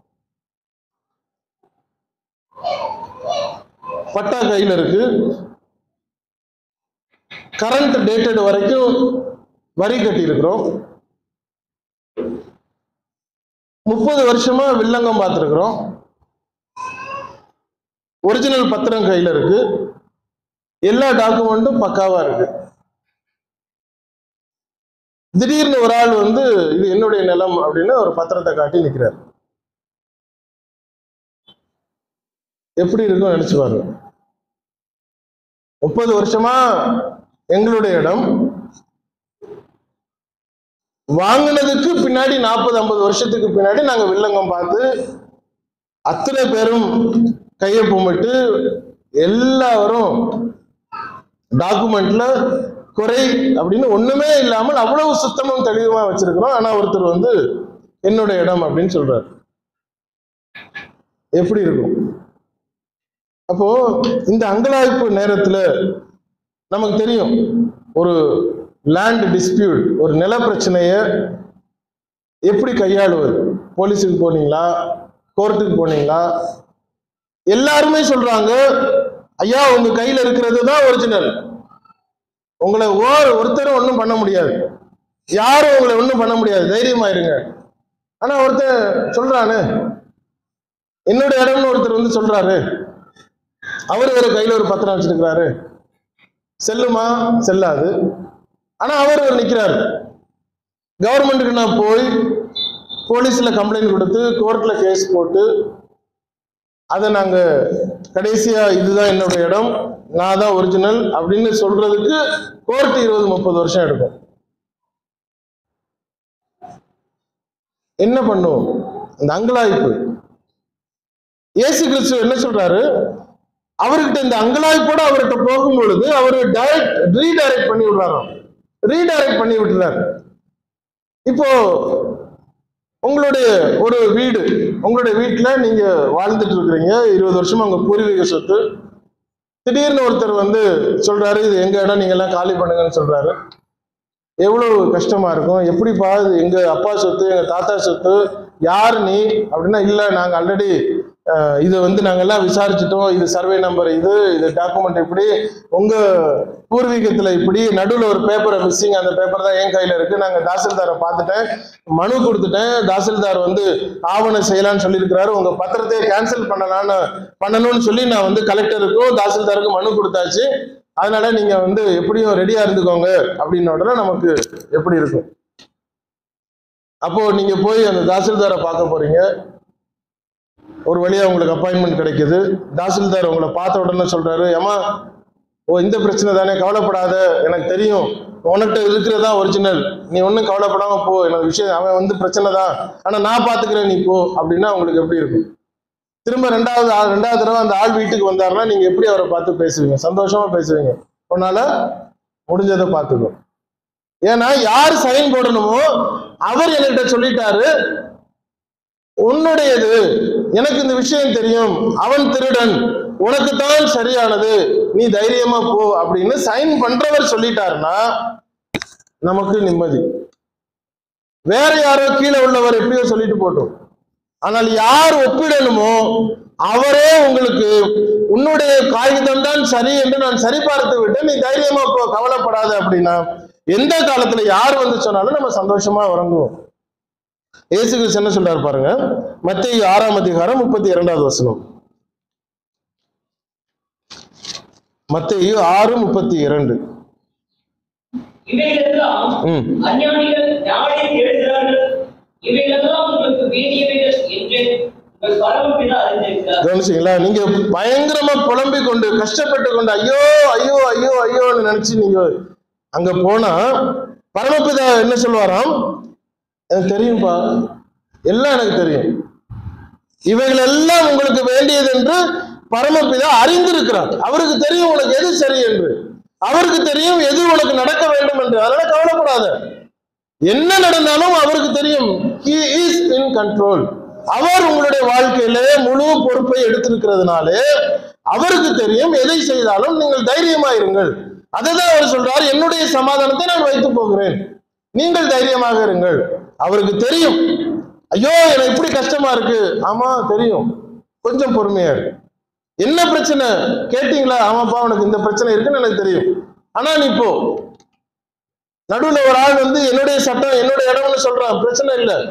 பட்டா கையில் இருக்கு கரண்ட் டேட்டட் வரைக்கும் வரி கட்டி இருக்கிறோம் முப்பது வருஷமா வில்லங்கம் பார்த்துருக்குறோம் ஒரிஜினல் பத்திரம் கையில இருக்கு எல்லா டாக்குமெண்ட்டும் பக்காவா இருக்கு திடீர்னு ஒரு ஆள் வந்து இது என்னுடைய நிலம் அப்படின்னு ஒரு பத்திரத்தை காட்டி நிக்கிறார் எப்படி இருக்கும் நினைச்சு பாருங்க முப்பது வருஷமா எங்களுடைய இடம் வாங்கினதுக்கு பின்னாடி நாற்பது ஐம்பது வருஷத்துக்கு பின்னாடி நாங்க வில்லங்கம் பார்த்து அத்தனை பேரும் கையை கும்பிட்டு எல்லாரும் டாக்குமெண்ட்ல குறை அப்படின்னு ஒண்ணுமே இல்லாமல் அவ்வளவு சுத்தமும் தெளிவுமா வச்சிருக்கிறோம் ஆனா ஒருத்தர் வந்து என்னோட இடம் அப்படின்னு சொல்றாரு எப்படி இருக்கும் அப்போ இந்த அங்கலாய்ப்பு நேரத்துல நமக்கு தெரியும் ஒரு லேண்ட் டிஸ்பியூட் ஒரு நில பிரச்சனைய எப்படி கையாளுவது போலீஸுக்கு போனீங்களா கோர்ட்டுக்கு போனீங்களா எல்லாருமே சொல்றாங்க ஐயா உங்க கையில இருக்கிறது தான் ஒரிஜினல் உங்களை ஓர் ஒருத்தரும் ஒன்றும் பண்ண முடியாது யாரும் உங்களை ஒன்றும் பண்ண முடியாது தைரியமா இருங்க ஆனா ஒருத்தன் சொல்றானு என்னோட இடம்னு ஒருத்தர் வந்து சொல்றாரு அவர் வேற கையில ஒரு பத்திரம் வச்சிருக்கிறாரு செல்லுமா செல்லாது ஆனா அவர் ஒரு நிக்கிறாரு கவர்மெண்ட்டுக்கு நான் போய் போலீஸ்ல கம்ப்ளைண்ட் கொடுத்து கோர்ட்ல கேஸ் போட்டு அதை நாங்க கடைசியா இதுதான் என்னோட இடம் நான் தான் ஒரிஜினல் அப்படின்னு சொல்றதுக்கு கோர்ட் இருபது முப்பது வருஷம் எடுக்கும் என்ன பண்ணும் இந்த அங்கலாய்ப்பு இயேசு கிறிஸ்து என்ன சொல்றாரு அவர்கிட்ட இந்த அங்கலாய்ப்போட அவர்கிட்ட போகும் பொழுது அவர் டைரக்ட் ரீடைரக்ட் பண்ணி விடுறாராம் ரீடைரக்ட் பண்ணி விட்டுறாரு இப்போ உங்களுடைய ஒரு வீடு உங்களுடைய வீட்டுல நீங்க வாழ்ந்துட்டு இருக்கிறீங்க இருபது வருஷமா உங்க பூர்வீக சொத்து திடீர்னு ஒருத்தர் வந்து சொல்றாரு இது எங்க இடம் நீங்க எல்லாம் காலி பண்ணுங்கன்னு சொல்றாரு எவ்வளவு கஷ்டமா இருக்கும் எப்படிப்பா இது எங்க அப்பா சொத்து எங்க தாத்தா சொத்து யார் நீ அப்படின்னா இல்ல நாங்க ஆல்ரெடி இதை வந்து நாங்க எல்லாம் விசாரிச்சுட்டோம் இது சர்வே நம்பர் இது இது டாக்குமெண்ட் இப்படி உங்க பூர்வீகத்துல இப்படி நடுவுல ஒரு பேப்பரை மிஸ்ஸிங் அந்த பேப்பர் தான் என் கையில இருக்கு நாங்க தாசில்தாரை பார்த்துட்டேன் மனு கொடுத்துட்டேன் தாசில்தார் வந்து ஆவணம் செய்யலாம்னு சொல்லியிருக்கிறாரு உங்க பத்திரத்தை கேன்சல் பண்ணலாம்னு பண்ணணும்னு சொல்லி நான் வந்து கலெக்டருக்கும் தாசில்தாருக்கும் மனு கொடுத்தாச்சு அதனால நீங்க வந்து எப்படியும் ரெடியா இருந்துக்கோங்க அப்படின்ன உடனே நமக்கு எப்படி இருக்கும் அப்போ நீங்க போய் அந்த தாசில்தாரை பார்க்க போறீங்க ஒரு வழியா உங்களுக்கு அப்பாயின்மெண்ட் கிடைக்குது தாசில்தார் உங்களை பார்த்த உடனே சொல்றாரு ஏமா ஓ இந்த பிரச்சனை தானே கவலைப்படாத எனக்கு தெரியும் உனக்கிட்ட இருக்கிறதா ஒரிஜினல் நீ ஒன்றும் கவலைப்படாம போ எனக்கு விஷயம் அவன் வந்து பிரச்சனை தான் ஆனா நான் பாத்துக்கிறேன் நீ போ அப்படின்னா உங்களுக்கு எப்படி இருக்கும் திரும்ப ரெண்டாவது ஆள் ரெண்டாவது தடவை அந்த ஆள் வீட்டுக்கு வந்தாருன்னா நீங்க எப்படி அவரை பார்த்து பேசுவீங்க சந்தோஷமா பேசுவீங்க உன்னால முடிஞ்சதை பார்த்துக்கோ ஏன்னா யார் சைன் போடணுமோ அவர் என்கிட்ட சொல்லிட்டாரு உன்னுடையது எனக்கு இந்த விஷயம் தெரியும் அவன் திருடன் உனக்கு தான் சரியானது நீ தைரியமா போ அப்படின்னு சைன் பண்றவர் சொல்லிட்டாருன்னா நமக்கு நிம்மதி வேற யாரோ கீழே உள்ளவர் எப்படியோ சொல்லிட்டு போட்டோம் ஆனால் யார் ஒப்பிடணுமோ அவரே உங்களுக்கு உன்னுடைய காகிதம் தான் சரி என்று நான் சரி பார்த்து விட்டு நீ தைரியமா போ கவலைப்படாத அப்படின்னா எந்த காலத்துல யார் வந்து சொன்னாலும் நம்ம சந்தோஷமா உறங்குவோம் இயேசு கிறிஸ்து என்ன சொல்றாரு பாருங்க மத்திய ஆறாம் அதிகாரம் முப்பத்தி இரண்டாவது வசனம் மத்திய ஆறு முப்பத்தி இரண்டு இவைகளெல்லாம் ம் அஞ்ஞானிகள் நாடி எழுதுகிறார்கள் இவைகளெல்லாம் உங்களுக்கு வேண்டியவைகள் என்று உங்கள் பரமபிதா அறிந்திருக்கிறார் கவனிச்சிங்களா நீங்க பயங்கரமா புலம்பிக் கொண்டு கஷ்டப்பட்டு கொண்டு ஐயோ ஐயோ ஐயோ ஐயோன்னு நினைச்சு நீங்க அங்க போனா பரமபிதா என்ன சொல்லுவாராம் எனக்கு தெரியும்பா எல்லாம் எனக்கு தெரியும் இவைகள் எல்லாம் உங்களுக்கு வேண்டியது என்று பரமபிதா அறிந்திருக்கிறார் அவருக்கு தெரியும் உனக்கு எது சரி என்று அவருக்கு தெரியும் எது உனக்கு நடக்க வேண்டும் என்று அதனால கவலைப்படாத என்ன நடந்தாலும் அவருக்கு தெரியும் he is in control அவர் உங்களுடைய வாழ்க்கையில முழு பொறுப்பை எடுத்திருக்கிறதுனாலே அவருக்கு தெரியும் எதை செய்தாலும் நீங்கள் தைரியமா இருங்கள் அதுதான் அவர் சொல்றார் என்னுடைய சமாதானத்தை நான் வைத்து போகிறேன் நீங்கள் தைரியமாக இருங்கள் அவருக்கு தெரியும் ஐயோ எனக்கு இப்படி கஷ்டமா இருக்கு ஆமா தெரியும் கொஞ்சம் பொறுமையா இரு என்ன பிரச்சனை கேட்டீங்களா ஆமாப்பா உனக்கு இந்த பிரச்சனை இருக்குன்னு எனக்கு தெரியும் ஆனா நீ போ நடுவுல ஒரு ஆள் வந்து என்னுடைய சட்டம் என்னுடைய இடம்னு சொல்றான் பிரச்சனை இல்லை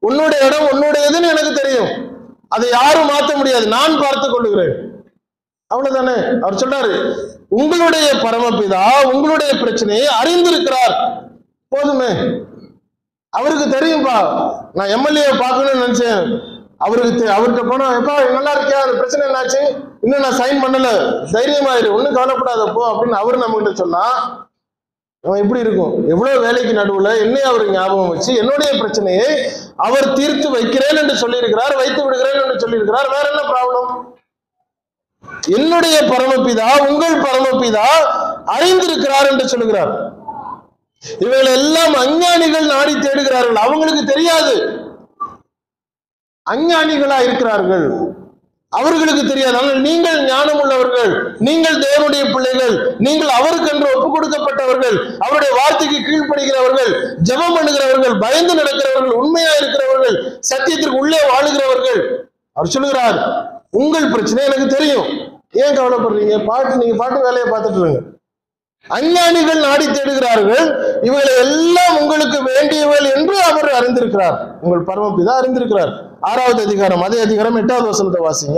உன்னுடைய இடம் உன்னுடையதுன்னு எனக்கு தெரியும் அதை யாரும் மாற்ற முடியாது நான் பார்த்துக் கொள்ளுகிறேன் அவ்வளவுதானே அவர் சொல்றாரு உங்களுடைய பரமபிதா உங்களுடைய பிரச்சனையை அறிந்திருக்கிறார் போதுமே அவருக்கு தெரியும்பா நான் எம்எல்ஏ பார்க்கணும்னு நினைச்சேன் அவருக்கு தெ- அவர்கிட்ட போனா எப்பா நல்லா இருக்கியா அந்த பிரச்சனை என்னாச்சு இன்னும் நான் சைன் பண்ணல தைரியமாயிரு ஒன்றும் கவலைப்படாத போ அப்படின்னு அவர் நம்ம கிட்ட சொன்னா அவன் எப்படி இருக்கும் எவ்வளவு வேலைக்கு நடுவுல என்னை அவர் ஞாபகம் வச்சு என்னுடைய பிரச்சனையை அவர் தீர்த்து வைக்கிறேன் என்று சொல்லியிருக்கிறார் வைத்து விடுகிறேன் என்று சொல்லியிருக்கிறார் வேற என்ன ப்ராப்ளம் என்னுடைய பரமபிதா உங்கள் பரமபிதா அறிந்திருக்கிறார் என்று சொல்லுகிறார் இவர்கள் எல்லாம் அஞ்ஞானிகள் நாடி தேடுகிறார்கள் அவங்களுக்கு தெரியாது அஞ்ஞானிகளா இருக்கிறார்கள் அவர்களுக்கு தெரியாது ஆனால் நீங்கள் ஞானம் உள்ளவர்கள் நீங்கள் தேவனுடைய பிள்ளைகள் நீங்கள் அவருக்கென்று ஒப்பு கொடுக்கப்பட்டவர்கள் அவருடைய வார்த்தைக்கு கீழ்ப்படுகிறவர்கள் ஜெபம் பண்ணுகிறவர்கள் பயந்து நடக்கிறவர்கள் உண்மையா இருக்கிறவர்கள் சத்தியத்திற்கு உள்ளே வாழுகிறவர்கள் அவர் சொல்லுகிறார் உங்கள் பிரச்சனை எனக்கு தெரியும் ஏன் கவலைப்படுறீங்க பாட்டு நீங்க பாட்டு வேலையை பார்த்துட்டு இருங்க அஞ்ஞானிகள் நாடி தேடுகிறார்கள் இவைகளை எல்லாம் உங்களுக்கு வேண்டியவள் என்று அவர் அறிந்திருக்கிறார் உங்கள் பரமபிதா அறிந்திருக்கிறார் ஆறாவது அதிகாரம் அதே அதிகாரம் எட்டாவது வசனத்தை வாசிங்க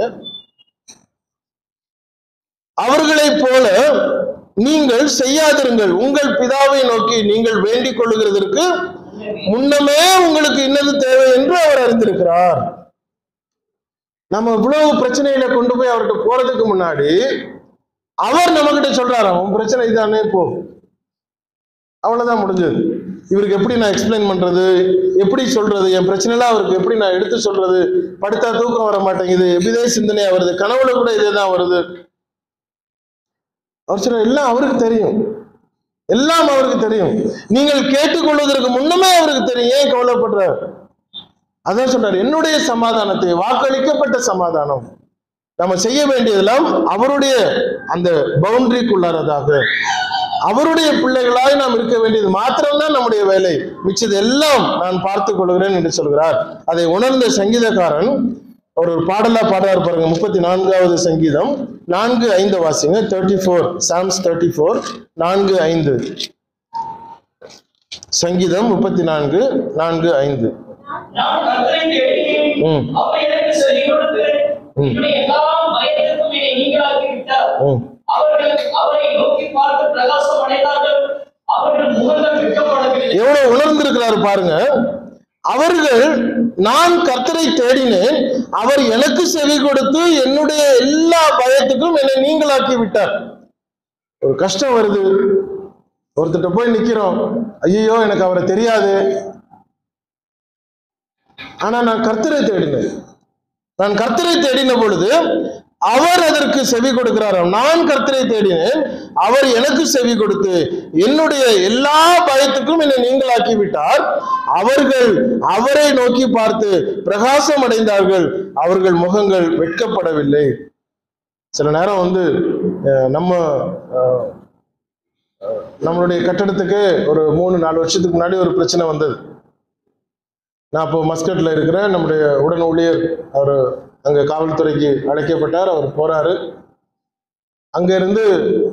அவர்களைப் போல நீங்கள் செய்யாதிருங்கள் உங்கள் பிதாவை நோக்கி நீங்கள் வேண்டிக் கொள்ளுகிறதற்கு முன்னமே உங்களுக்கு இன்னது தேவை என்று அவர் அறிந்திருக்கிறார் நம்ம இவ்வளவு பிரச்சனையில கொண்டு போய் அவர்கிட்ட போறதுக்கு முன்னாடி அவர் நம்மகிட்ட சொல்றாரு உன் பிரச்சனை இதானே போ அவ்வளவுதான் முடிஞ்சது இவருக்கு எப்படி நான் எக்ஸ்பிளைன் பண்றது எப்படி சொல்றது என் பிரச்சனைலாம் அவருக்கு எப்படி நான் எடுத்து சொல்றது படுத்தா தூக்கம் வர மாட்டேங்குது எப்படிதே சிந்தனையா வருது கனவுல கூட இதே தான் வருது அவர் சொல்ற எல்லாம் அவருக்கு தெரியும் எல்லாம் அவருக்கு தெரியும் நீங்கள் கேட்டுக்கொள்வதற்கு முன்னமே அவருக்கு தெரியும் ஏன் கவலைப்படுறார் அதான் சொல்றாரு என்னுடைய சமாதானத்தை வாக்களிக்கப்பட்ட சமாதானம் நம்ம செய்ய வேண்டியதெல்லாம் அவருடைய அந்த பவுண்டரிக்குள்ளாரதாக அவருடைய பிள்ளைகளாய் நாம் இருக்க வேண்டியது மாத்திரம்தான் நம்முடைய வேலை மிச்சது எல்லாம் நான் பார்த்துக் கொள்கிறேன் என்று சொல்கிறார் அதை உணர்ந்த சங்கீதக்காரன் அவர் ஒரு பாடலா பாடுறாரு பாருங்க முப்பத்தி நான்காவது சங்கீதம் நான்கு ஐந்து வாசிங்க thirty four psalms thirty four நான்கு ஐந்து சங்கீதம் முப்பத்தி நான்கு நான்கு ஐந்து நான் கர்த்தரை தேடினேன் ம். அவர் எனக்கு செவி கொடுத்து ம். என்னுடைய எல்லா பயத்திற்கும் என்னை நீங்களாக்கி விட்டார் ம். அவர்கள் அவரை நோக்கி பார்த்து பிரகாசம் அடைந்தார்கள் அவர்கள் முகங்கள் வெட்கப்படவில்லை எவ்வளவு உணர்ந்திருக்கிறாரு பாருங்க அவர்கள் நான் கர்த்தரை தேடினேன் அவர் எனக்கு செவி கொடுத்து என்னுடைய எல்லா பயத்துக்கும் என்னை நீங்களாக்கி விட்டார் ஒரு கஷ்டம் வருது ஒருத்தர்ட்ட போய் நிக்கிறோம் ஐயோ எனக்கு அவரை தெரியாது ஆனா நான் கர்த்தரை தேடினேன் நான் கர்த்தரை தேடின பொழுது அவர் அதற்கு செவி கொடுக்கிறாராம் நான் கர்த்தரை தேடினேன் அவர் எனக்கு செவி கொடுத்து என்னுடைய எல்லா பயத்துக்கும் என்னை நீங்களாக்கி விட்டார் அவர்கள் அவரை நோக்கி பார்த்து பிரகாசம் அடைந்தார்கள் அவர்கள் முகங்கள் வெட்கப்படவில்லை சில நேரம் வந்து அஹ், நம்ம அஹ், அஹ், நம்மளுடைய கட்டடத்துக்கு ஒரு மூணு நாலு வருஷத்துக்கு முன்னாடி ஒரு பிரச்சனை வந்தது நான் இப்போ மஸ்கட்ல இருக்கிறேன் நம்முடைய உடன் ஊழியர் அவர் அங்க காவல்துறைக்கு அழைக்கப்பட்டார் அவர் போறாரு அங்க இருந்து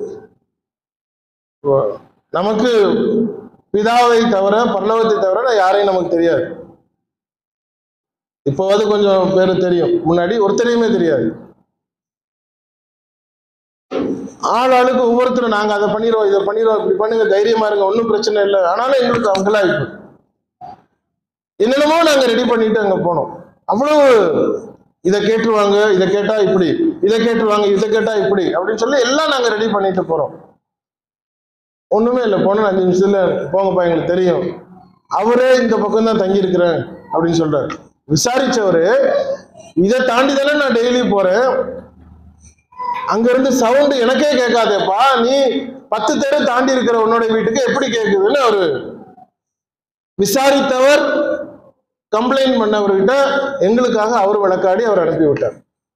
வ- நமக்கு பிதாவை தவிர பரலோகத்தை தவிர நான் யாரையும் நமக்கு தெரியாது இப்போவாது கொஞ்சம் பேர் தெரியும் முன்னாடி ஒருத்தரையுமே தெரியாது ஆள் ஆளுக்கு ஒவ்வொருத்தரும் நாங்க அதை பண்ணிடுவோம் இதை பண்ணிடுவோம் இப்படி பண்ணுங்க தைரியமா இருங்க ஒன்றும் பிரச்சனை இல்லை ஆனாலும் எங்களுக்கு அவங்களா இப்போ என்னென்னமோ நாங்க ரெடி பண்ணிட்டு அங்க போனோம் அவ்வளவு இதை கேட்டுருவாங்க இதை கேட்டா இப்படி இதை கேட்டுருவாங்க இதை கேட்டா இப்படி அப்படின்னு சொல்லி எல்லாம் நாங்க ரெடி பண்ணிட்டு போறோம் ஒண்ணுமே இல்லை போன அஞ்சு நிமிஷத்துல போங்கப்பா எங்களுக்கு தெரியும் அவரே இந்த பக்கம் தான் தங்கி இருக்கிறேன் அப்படின்னு சொல்றாரு விசாரிச்சவரு இதை தாண்டி தானே நான் டெய்லி போறேன் அங்க இருந்து சவுண்ட் எனக்கே கேட்காதேப்பா நீ பத்து தெரு தாண்டி இருக்கிற உன்னோட வீட்டுக்கு எப்படி கேட்குதுன்னு அவரு விசாரித்தவர் கம்ப்ளைண்ட் பண்ணவர்கிட்ட எங்களுக்காக அவர் வழக்காடி அவர் அனுப்பி விட்டார்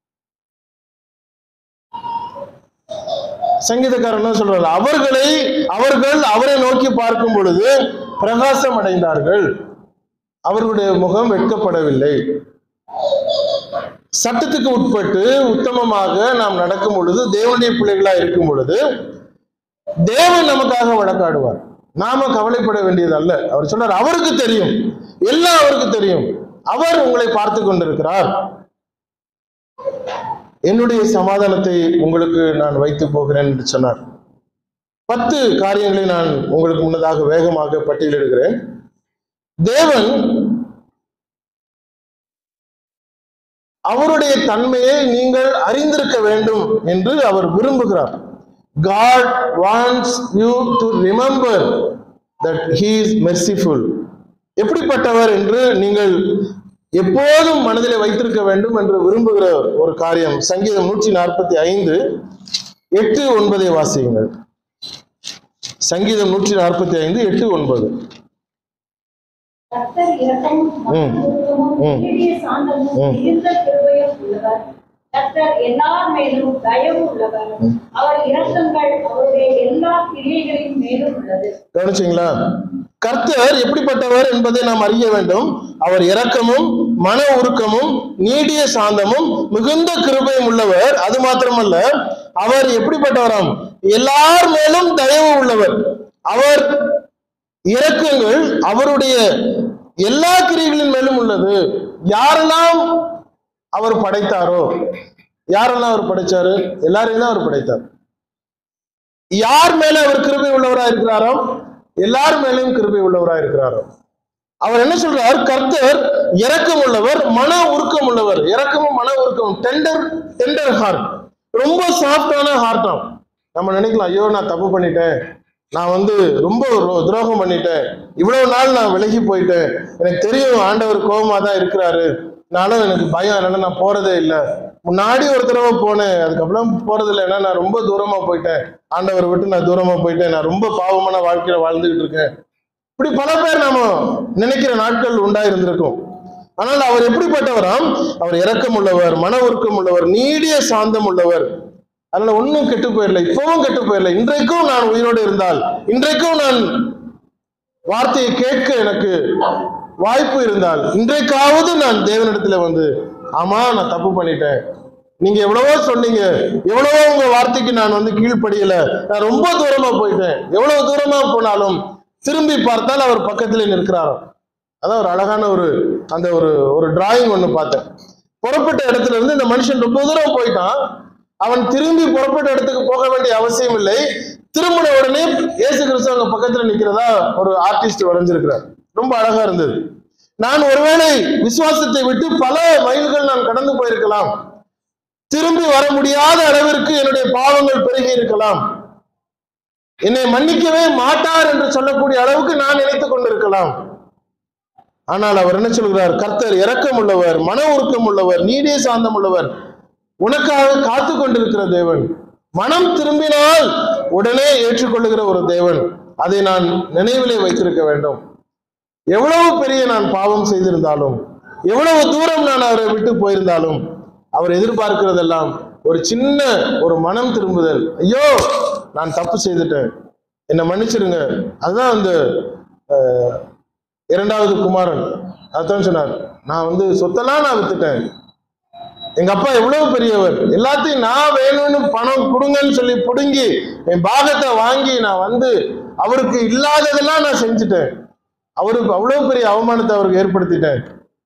சங்கீதக்காரன் என்ன சொல்றாரு அவர்களை அவர்கள் அவரை நோக்கி பார்க்கும் பொழுது பிரகாசம் அடைந்தார்கள் அவர்களுடைய முகம் வெட்கப்படவில்லை சட்டத்துக்கு உட்பட்டு உத்தமமாக நாம் நடக்கும் பொழுது தேவனுடைய பிள்ளைகளா இருக்கும் பொழுது தேவன் நமக்காக வழக்காடுவார் நாம கவலைப்பட வேண்டியது அல்ல அவர் சொல்றார் அவருக்கு தெரியும் எல்லாம் அவருக்கு தெரியும் அவர் உங்களை பார்த்து கொண்டிருக்கிறார் என்னுடைய சமாதானத்தை உங்களுக்கு நான் வைத்து போகிறேன் என்று சொன்னார் பத்து காரியங்களை நான் உங்களுக்கு முன்னதாக வேகமாக பட்டியலிடுகிறேன் தேவன் அவருடைய தன்மையை நீங்கள் அறிந்திருக்க வேண்டும் என்று அவர் விரும்புகிறார் God wants you to remember that he is merciful எப்படிப்பட்டவர் என்று நீங்கள் எப்போதும் மனதிலே வைத்திருக்க வேண்டும் என்று விரும்புகிற ஒரு காரியம் சங்கீதம் நூற்றி நாற்பத்தி ஐந்து எட்டு ஒன்பதை வாசியுங்கள் சங்கீதம் நூற்றி நாற்பத்தி ஐந்து எட்டு ஒன்பது கர்த்தர் இரக்கமும் மனதுருக்கமும் ம். நீடிய சாந்தமும் ம். மிகுந்த கிருபையும் உள்ளவர் கர்த்தர் எல்லார் மேலும் தயவு உள்ளவர் அவர் இரக்கங்கள் அவருடைய எல்லா கிரியைகளின் மேலும் உள்ளது கவனிச்சிங்களா கர்த்தர் எப்படிப்பட்டவர் என்பதை நாம் அறிய வேண்டும் அவர் இரக்கமும் மன உருக்கமும் நீடிய சாந்தமும் மிகுந்த கிருபையும் உள்ளவர் அது மாத்திரமல்ல அவர் எப்படிப்பட்டவராம் எல்லார் மேலும் தயவு உள்ளவர் அவர் இரக்கங்கள் அவருடைய எல்லா கிரிகளின் மேலும் உள்ளது யாரெல்லாம் அவர் படைத்தாரோ யாரெல்லாம் அவர் படைச்சாரு எல்லாரையும் தான் அவர் படைத்தார் யார் மேல அவர் கிருபை உள்ளவரா இருக்கிறாரோ எல்லார் மேலும் கிருபை உள்ளவரா இருக்கிறாரோ அவர் என்ன சொல்றார் கர்த்தர் இரக்கம் உள்ளவர் மன உருக்கம் உள்ளவர் இரக்கமும் மன உருக்கம் டெண்டர் டெண்டர் ஹார்ட் ரொம்ப சாஃப்டான ஹார்ட்டாம் நம்ம நினைக்கலாம் ஐயோ நான் தப்பு பண்ணிட்டேன் நான் வந்து ரொம்ப ரோ- துரோகம் பண்ணிட்டேன் இவ்வளவு நாள் நான் விலகி போயிட்டேன் எனக்கு தெரியும் ஆண்டவர் கோபமா தான் இருக்கிறாரு நானும் எனக்கு பயம் அதனால நான் போறதே இல்லை முன்னாடி ஒரு தடவை போனேன் அதுக்கப்புறம் போறது இல்லை ஏன்னா நான் ரொம்ப தூரமா போயிட்டேன் ஆண்டவரை விட்டு நான் தூரமா போயிட்டேன் நான் ரொம்ப பாவமான வாழ்க்கையில வாழ்ந்துகிட்டு இருக்கேன் இப்படி பல பேர் நாம நினைக்கிற நாட்கள் உண்டா இருந்திருக்கும் ஆனால் அவர் எப்படிப்பட்டவராம் அவர் இரக்கம் உள்ளவர் மன உருக்கம் உள்ளவர் நீடிய சாந்தம் உள்ளவர் அதனால ஒன்றும் கெட்டு போயிடல இப்பவும் கெட்டு போயிடல இன்றைக்கும் நான் உயிரோடு இருந்தால் இன்றைக்கும் நான் வார்த்தையை கேட்க எனக்கு வாய்ப்பு இருந்தால் இன்றைக்காவது நான் தேவனிடத்துல வந்து ஆமா நான் தப்பு பண்ணிட்டேன் நீங்க எவ்வளவோ சொன்னீங்க எவ்வளவோ உங்க வார்த்தைக்கு நான் வந்து கீழ்ப்படியல நான் ரொம்ப தூரமா போயிட்டேன் எவ்வளவு தூரமா போனாலும் திரும்பி பார்த்தால் அவர் பக்கத்துல நிற்கிறாராம் அதான் ஒரு அழகான ஒரு அந்த ஒரு ஒரு டிராயிங் ஒண்ணு பார்த்தேன் புறப்பட்ட இடத்துல இருந்து இந்த மனுஷன் ரொம்ப தூரம் போயிட்டான் அவன் திரும்பி புறப்பட்ட இடத்துக்கு போக வேண்டிய அவசியம் இல்லை திரும்பின உடனே இயேசு கிறிஸ்து அங்க பக்கத்துல நிக்கிறதா ஒரு ஆர்டிஸ்ட் வரைஞ்சிருக்கிறார் ரொம்ப அழகா இருந்தது நான் ஒருவேளை விசுவாசத்தை விட்டு பல மைல்கள் நான் கடந்து போயிருக்கலாம் திரும்பி வர முடியாத அளவிற்கு என்னுடைய பாவங்கள் பெருகி இருக்கலாம் என்னை மன்னிக்கவே மாட்டார் என்று சொல்லக்கூடிய அளவுக்கு நான் நினைத்துக் கொண்டிருக்கலாம் ஆனால் அவர் என்ன சொல்கிறார் கர்த்தர் இரக்கம் உள்ளவர் மன உருக்கம் உள்ளவர் நீடிய சாந்தம் உள்ளவர் உனக்காக காத்து கொண்டிருக்கிற தேவன் மனம் திரும்பினால் உடனே ஏற்றுக்கொள்ளுகிற ஒரு தேவன் அதை நான் நினைவிலே வைத்திருக்க வேண்டும் எவ்வளவு பெரிய நான் பாவம் செய்திருந்தாலும் எவ்வளவு தூரம் நான் அவரை விட்டு போயிருந்தாலும் அவர் எதிர்பார்க்கிறதெல்லாம் ஒரு சின்ன ஒரு மனம் திரும்புதல் ஐயோ நான் தப்பு செய்துட்டேன் என்னை மன்னிச்சிருங்க அதுதான் அந்த அஹ், இரண்டாவது குமாரன் அதான் சொன்னார் நான் வந்து சொத்தெல்லாம் நான் வித்துட்டேன் எங்க அப்பா எவ்வளவு பெரியவர் எல்லாத்தையும் நான் வேணும்னு பணம் கொடுங்கன்னு சொல்லி புடுங்கி என் பாகத்தை வாங்கி நான் வந்து அவருக்கு இல்லாததெல்லாம் நான் செஞ்சுட்டேன் அவருக்கு அவ்வளவு பெரிய அவமானத்தை அவருக்கு ஏற்படுத்திட்டேன்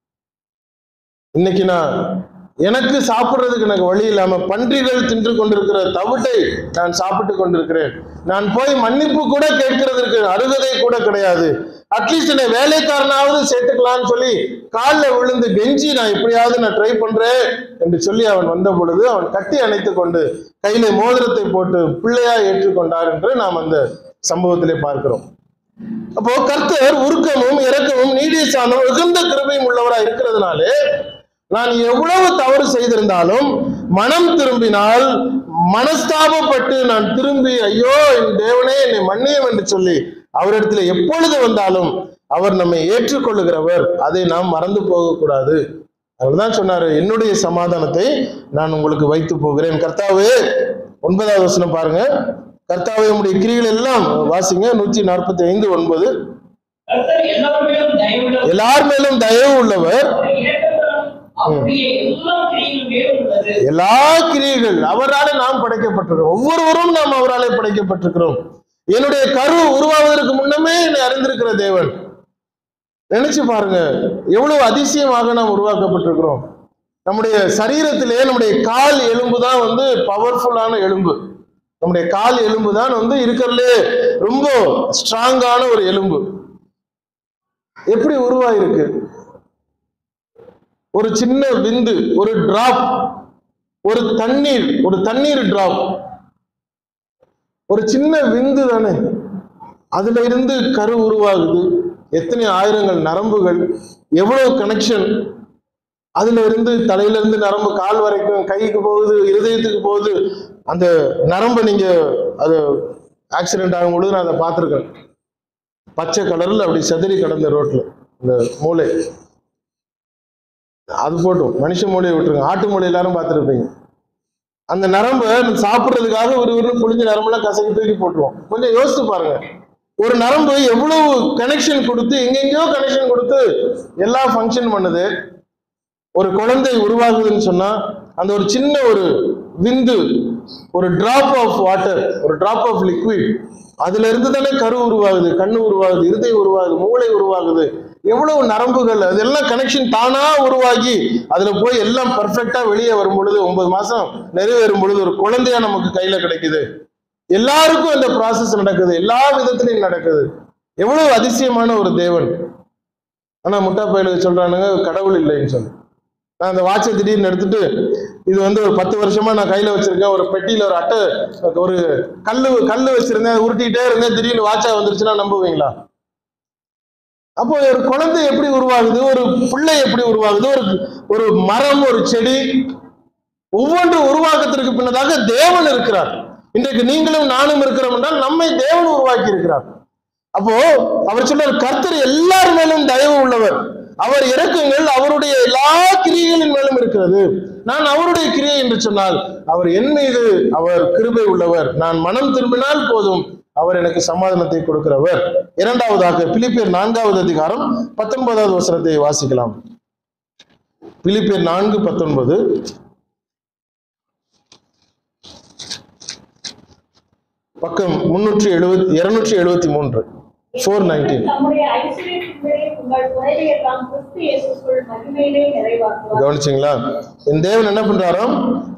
இன்னைக்கு நான் எனக்கு சாப்பிடுறதுக்கு எனக்கு வழி இல்லாம பன்றிகள் தின்று கொண்டிருக்கிற தவிட்டை நான் சாப்பிட்டு கொண்டிருக்கிறேன் நான் போய் மன்னிப்பு கூட கேட்கிறதற்கு அருகதை கூட கிடையாது அட்லீஸ்ட் என்னை வேலைக்காரனாவது சேர்த்துக்கலாம்னு சொல்லி காலில் விழுந்து கெஞ்சி நான் எப்படியாவது நான் ட்ரை பண்றேன் என்று சொல்லி அவன் வந்த பொழுது அவன் கட்டி அணைத்து கொண்டு கையில மோதிரத்தை போட்டு பிள்ளையா ஏற்றுக்கொண்டார் என்று நாம் அந்த சம்பவத்திலே பார்க்கிறோம் அப்போ கர்த்தர் உருக்கமும் இரக்கமும் நீடிய சாந்தம் மிகுந்த கிருபையும் உள்ளவராய் இருக்கிறதுனாலே நான் எவ்வளவு தவறு செய்திருந்தாலும் மனம் திரும்பினால் மனஸ்தாபப்பட்டு நான் திரும்பி ஐயோ என் தேவனே என்னை மன்னியும் என்று சொல்லி அவரிடத்துல எப்பொழுது வந்தாலும் அவர் நம்மை ஏற்றுக்கொள்ளுகிறவர் அதை நாம் மறந்து போகக்கூடாது அவர்தான் சொன்னாரு என்னுடைய சமாதானத்தை நான் உங்களுக்கு வைத்து போகிறேன் கர்த்தாவே ஒன்பதாவது வசனம் பாருங்க கர்த்தாவே உம்முடைய கிரிகள் எல்லாம் வாசிங்க நூற்றி நாற்பத்தி ஐந்து ஒன்பது கர்த்தர் எல்லார் மேலும் தயவுள்ளவர் எல்லார் மேலும் தயவு உள்ளவர் அவர் இரக்கங்களும் அவருடைய எல்லா கிரியின் மேலும் உள்ளது எல்லா கிரியைகள் அவராலே நாம் படைக்கப்பட்டிருக்கிறோம் ஒவ்வொருவரும் நாம் அவராலே படைக்கப்பட்டிருக்கிறோம் என்னுடைய கரு உருவாவதற்கு முன்னமே என்னை அறிந்திருக்கிற தேவன் நினைச்சு பாருங்க எவ்வளவு அதிசயமாக நாம் உருவாக்கப்பட்டிருக்கிறோம் நம்முடைய சரீரத்திலே நம்முடைய கால் எலும்பு தான் வந்து பவர்ஃபுல்லான எலும்பு நம்முடைய கால் எலும்பு தான் வந்து இருக்கிறதுலே ரொம்ப ஸ்ட்ராங்கான ஒரு எலும்பு எப்படி உருவாயிருக்கு ஒரு சின்ன விந்து ஒரு டிராப் ஒரு தண்ணீர் ஒரு தண்ணீர் டிராப் ஒரு சின்ன விந்து தானே அதுல இருந்து கரு உருவாகுது எத்தனை ஆயிரங்கள் நரம்புகள் எவ்வளவு கனெக்ஷன் அதுல இருந்து தலையில இருந்து நரம்பு கால் வரைக்கும் கைக்கு போகுது இருதயத்துக்கு போகுது அந்த நரம்பை நீங்க அது ஆக்சிடென்ட் ஆகும் பொழுது நான் அதை பார்த்துருக்கேன் பச்சை கலர்ல அப்படி செதறி கிடந்த ரோட்ல இந்த மூளை அது போட்டும் மனுஷ மூளையை விட்டுருங்க ஆட்டு மூளை எல்லாரும் பார்த்துருப்பீங்க அந்த நரம்பை சாப்பிட்றதுக்காக ஒரு ஒரு புளிஞ்ச நரம்பெல்லாம் கசக்கி தூக்கி போட்டுருவோம் கொஞ்சம் யோசிச்சு பாருங்க ஒரு நரம்பு எவ்வளவு கனெக்ஷன் கொடுத்து எங்கெங்கேயோ கனெக்ஷன் கொடுத்து எல்லாம் ஃபங்க்ஷன் பண்ணுது ஒரு குழந்தை உருவாகுதுன்னு சொன்னா அந்த ஒரு சின்ன ஒரு விந்து ஒரு டிராப் ஆஃப் வாட்டர் ஒரு டிராப் ஆஃப் லிக்விட் அதுல இருந்து தானே கரு உருவாகுது கண்ணு உருவாகுது இருதயம் உருவாகுது மூளை உருவாகுது எவ்வளவு நரம்புகள் அதெல்லாம் கனெக்ஷன் தானா உருவாகி அதுல போய் எல்லாம் பர்ஃபெக்டா வெளியே வரும் பொழுது ஒன்பது மாசம் நிறைவேறும் பொழுது ஒரு குழந்தையா நமக்கு கையில கிடைக்குது எல்லாருக்கும் இந்த ப்ராசஸ் நடக்குது எல்லா விதத்திலையும் நடக்குது எவ்வளவு அதிசயமான ஒரு தேவன் ஆனா முட்டா பயிலுக்கு சொல்றானுங்க கடவுள் இல்லைன்னு சொல்லி நான் அந்த வாட்சை திடீர்னு எடுத்துட்டு இது வந்து ஒரு பத்து வருஷமா நான் கையில வச்சிருக்கேன் ஒரு பெட்டியில ஒரு அட்டை ஒரு கல்லு கல்லு வச்சிருந்தேன் அதை உருட்டிட்டே இருந்தேன் திடீர்னு வாட்சா வந்துருச்சுன்னா நம்புவீங்களா அப்போ ஒரு குழந்தை எப்படி உருவாகுது ஒரு பிள்ளை எப்படி உருவாகுது ஒரு ஒரு மரம் ஒரு செடி ஒவ்வொன்று உருவாக்கத்திற்கு பின்னதாக தேவன் இருக்கிறார் இன்றைக்கு நீங்களும் நானும் இருக்கிறோம் என்றால் நம்மை தேவன் உருவாக்கி இருக்கிறார் அப்போ அவர் சொல்றார் கர்த்தர் எல்லார் மேலும் தயவு உள்ளவர் அவர் இறக்குங்கள் அவருடைய எல்லா கிரியைகளின் மேலும் இருக்கிறது நான் அவருடைய கிரியை என்று சொன்னால் அவர் என் மீது அவர் கிருபை உள்ளவர் நான் மனம் திரும்பினால் போதும் அவர் எனக்கு சமாதானத்தை கொடுக்கிறவர் இரண்டாவதாக பிலிப்பியர் நான்காவது அதிகாரம் பத்தொன்பதாவது வசனத்தை வாசிக்கலாம் பிலிப்பியர் நான்கு பத்தொன்பது பக்கம் முன்னூற்றி எழுபத்தி இருநூற்றி எழுபத்தி மூன்று ஃபோர் நைன்டீன் நம்முடைய ஐஸ்வர்யத்தின்படி உங்கள் குறைவை எல்லாம் கிறிஸ்து இயேசுக்குள் மகிமையிலே நிறைவாக்குவார் கவனிச்சிங்களா என் தேவன் என்ன பண்றாராம்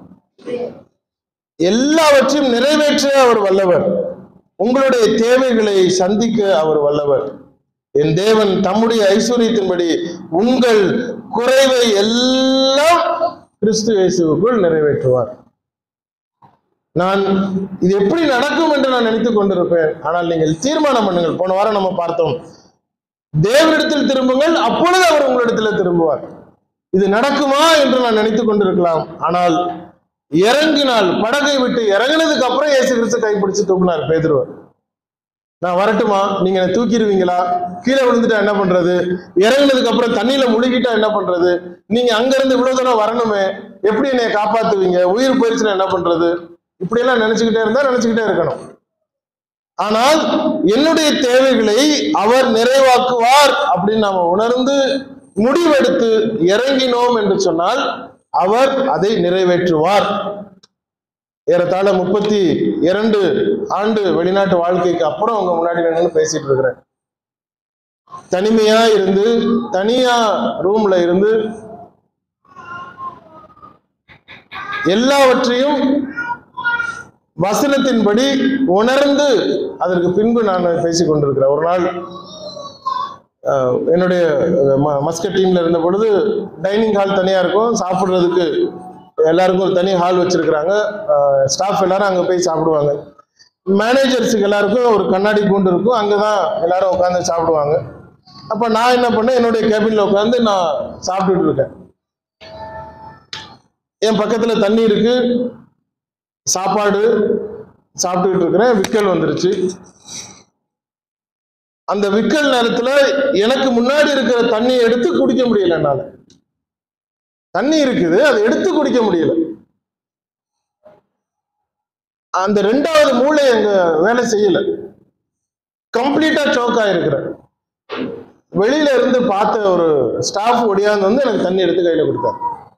எல்லாவற்றையும் நிறைவேற்ற அவர் வல்லவர் உங்களுடைய தேவைகளை சந்திக்க அவர் வல்லவர் என் தேவன் தம்முடைய ஐஸ்வர்யத்தின்படி உங்கள் குறைவை எல்லாம் கிறிஸ்து இயேசுவுக்குள் நிறைவேற்றுவார் நான் இது எப்படி நடக்கும் என்று நான் நினைத்துக் கொண்டிருப்பேன் ஆனால் நீங்கள் தீர்மானம் பண்ணுங்கள் போன வாரம் நம்ம பார்த்தோம் தேவனிடத்தில் திரும்புங்கள் அப்பொழுது அவர் உங்களிடத்தில் திரும்புவார் இது நடக்குமா என்று நான் நினைத்துக் கொண்டிருக்கலாம் ஆனால் இறங்கினால் படகை விட்டு இறங்கினதுக்கு அப்புறம் இயேசு கிறிஸ்து கைப்பிடிச்சு தூக்குனார் பேதுருவர் நான் வரட்டுமா நீங்க என்னை தூக்கிடுவீங்களா கீழே விழுந்துட்டா என்ன பண்றது இறங்குனதுக்கு அப்புறம் தண்ணியில முழுகிட்டா என்ன பண்றது நீங்க அங்க இருந்து இவ்வளவு தூரம் வரணுமே எப்படி என்னை காப்பாத்துவீங்க உயிர் போயிருச்சுன்னா என்ன பண்றது இப்படி எல்லாம் நினைச்சுக்கிட்டே இருந்தா நினைச்சுக்கிட்டே இருக்கணும் ஆனால் என்னுடைய தேவைகளை அவர் நிறைவாக்குவார் அப்படின்னு நாம உணர்ந்து முடிவெடுத்து இறங்கினோம் என்று சொன்னால் அவர் அதை நிறைவேற்றுவார் ஏறத்தாழ முப்பத்தி இரண்டு ஆண்டு வெளிநாட்டு வாழ்க்கைக்கு அப்புறம் உங்க முன்னாடி நின்று பேசிட்டு இருக்கிறேன் தனிமையா இருந்து தனியா ரூம்ல இருந்து எல்லாவற்றையும் வசனத்தின்படி உணர்ந்து அதற்கு பின்பு நான் பேசிக் கொண்டிருக்கிறேன் ஒரு நாள் அஹ், என்னுடைய ம- மஸ்கட் டீம்ல இருந்த பொழுது டைனிங் ஹால் தனியா இருக்கும் சாப்பிடுறதுக்கு எல்லாருக்கும் ஒரு தனி ஹால் வச்சிருக்கிறாங்க ஸ்டாஃப் எல்லாரும் அங்க போய் சாப்பிடுவாங்க மேனேஜர்ஸுக்கு எல்லாருக்கும் ஒரு கண்ணாடி கூண்டு இருக்கும் அங்கதான் எல்லாரும் உட்காந்து சாப்பிடுவாங்க அப்ப நான் என்ன பண்ணேன் என்னுடைய கேபின்ல உட்காந்து நான் சாப்பிட்டுட்டு இருக்கேன் என் பக்கத்துல தண்ணி இருக்கு சாப்பாடு சாப்பிட்டுக்கிட்டு இருக்கிறேன் விக்கல் வந்துருச்சு அந்த விக்கல் நேரத்துல எனக்கு முன்னாடி இருக்கிற தண்ணியை எடுத்து குடிக்க முடியல என்னால தண்ணி இருக்குது அதை எடுத்து குடிக்க முடியல அந்த ரெண்டாவது மூளை அங்க வேலை செய்யல கம்ப்ளீட்டா சோக் ஆயிருக்கிறேன் வெளியில இருந்து பார்த்த ஒரு ஸ்டாஃப் ஒடியாந்து வந்து எனக்கு தண்ணி எடுத்து கையில கொடுத்தாரு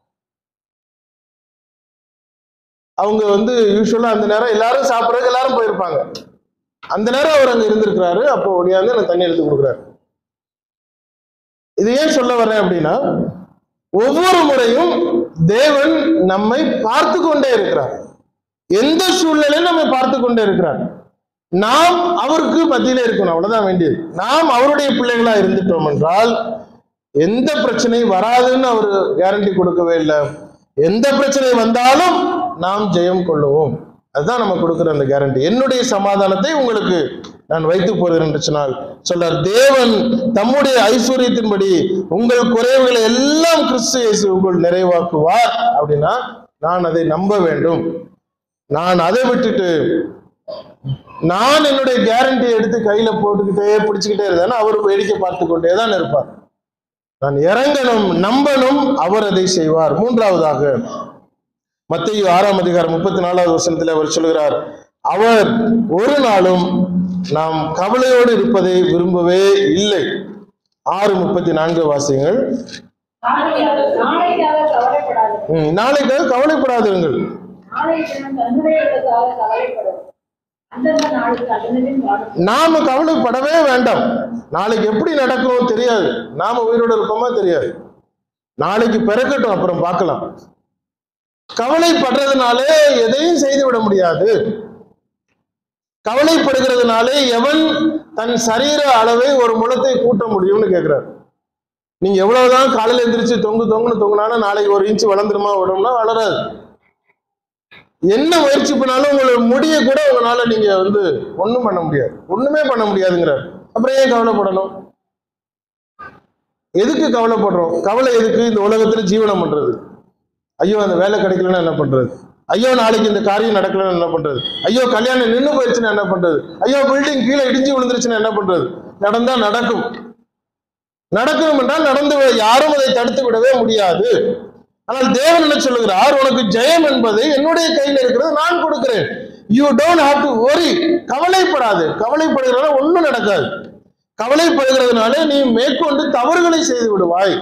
அவங்க வந்து யூஸ்வலா அந்த நேரம் எல்லாரும் சாப்பிட்றதுக்கு எல்லாரும் போயிருப்பாங்க அந்த நேரம் அவர் அங்க இருந்திருக்கிறாரு அப்போ ஒடியாந்து எனக்கு தண்ணி எடுத்து கொடுக்குறாரு இது ஏன் சொல்ல வர்றேன் அப்படின்னா ஒவ்வொரு முறையும் தேவன் நம்மை பார்த்து கொண்டே இருக்கிறார் எந்த சூழ்நிலையும் நம்மை பார்த்து கொண்டே இருக்கிறார் நாம் அவருக்கு மத்தியில இருக்கணும் அவ்வளவுதான் வேண்டியது நாம் அவருடைய பிள்ளைகளா இருந்துட்டோம் என்றால் எந்த பிரச்சனையும் வராதுன்னு அவர் கேரண்டி கொடுக்கவே இல்லை எந்த பிரச்சனை வந்தாலும் நாம் ஜெயம் கொள்ளுவோம் அதுதான் நம்ம கொடுக்கிற அந்த கேரண்டி என்னுடைய சமாதானத்தை உங்களுக்கு நான் வைத்து போகிறேன் என்று சொன்னால் சொல்லார் தேவன் தம்முடைய ஐஸ்வர்யத்தின்படி உங்கள் குறைவுகளை எல்லாம் கிறிஸ்து இயேசு உங்கள் நிறைவாக்குவார் அப்படின்னா நான் அதை நம்ப வேண்டும் நான் அதை விட்டுட்டு நான் என்னுடைய கேரண்டி எடுத்து கையில போட்டுக்கிட்டே பிடிச்சுக்கிட்டே இருந்தேன்னா அவர் வேடிக்கை பார்த்து கொண்டே தான் இருப்பார் நான் இறங்கணும் நம்பணும் அவர் அதை செய்வார் மூன்றாவதாக மத்திய ஆறாம் அதிகாரம் முப்பத்தி நாலாவது வசனத்தில் அவர் சொல்கிறார் அவர் ஒரு நாளும் நாம் கவலையோடு இருப்பதை விரும்பவே இல்லை ஆறு முப்பத்தி நான்கு வாசியங்கள் நாளைக்காக நாளைக்காக கவலைப்படாது ம், நாளைக்காக கவலைப்படாதிருங்கள் நாளை தினம் தன்னுடையதற்காக கவலைப்படும் அந்தந்த நாளுக்கு அதனின் வாடும் நாம கவலைப்படவே வேண்டாம் நாளைக்கு எப்படி நடக்கும் தெரியாது நாம உயிரோடு இருப்போமா தெரியாது நாளைக்கு பிறக்கட்டும் அப்புறம் பார்க்கலாம் கவலைப்படுறதுனாலே எதையும் செய்து விட முடியாது கவலைப்படுகிறதுனாலே எவன் தன் சரீர அளவை ஒரு முளத்தை கூட்ட முடியும்னு கேட்கிறார் நீங்க எவ்வளவுதான் காலையில எந்திரிச்சு தொங்கு தொங்குன்னு தொங்குனாலும் நாளைக்கு ஒரு இன்ச்சு வளர்ந்துருமா விடும்னா வளராது என்ன முயற்சி பண்ணாலும் உங்களை முடிய கூட உங்களால நீங்க வந்து ஒண்ணும் பண்ண முடியாது ஒண்ணுமே பண்ண முடியாதுங்கிறார் அப்புறம் ஏன் கவலைப்படணும் எதுக்கு கவலைப்படுறோம் கவலை எதுக்கு இந்த உலகத்துல ஜீவனம் பண்றது ஐயோ அந்த வேலை கிடைக்கலன்னா என்ன பண்றது ஐயோ நாளைக்கு இந்த காரியம் நடக்கலன்னா என்ன பண்றது ஐயோ கல்யாணம் நின்று போயிடுச்சுன்னா என்ன பண்றது ஐயோ பில்டிங் கீழே இடிஞ்சு விழுந்துருச்சுன்னா என்ன பண்றது நடந்தா நடக்கும் நடக்கணும் என்றால் நடந்து விட- யாரும் அதை தடுத்து விடவே முடியாது ஆனால் தேவன் என்ன சொல்லுகிறார் உனக்கு ஜெயம் என்பது என்னுடைய கையில் இருக்கிறது நான் கொடுக்கிறேன் you don't have to worry கவலைப்படாது கவலைப்படுகிறதால ஒண்ணும் நடக்காது கவலைப்படுகிறதுனால நீ மேற்கொண்டு தவறுகளை செய்து விடுவாய்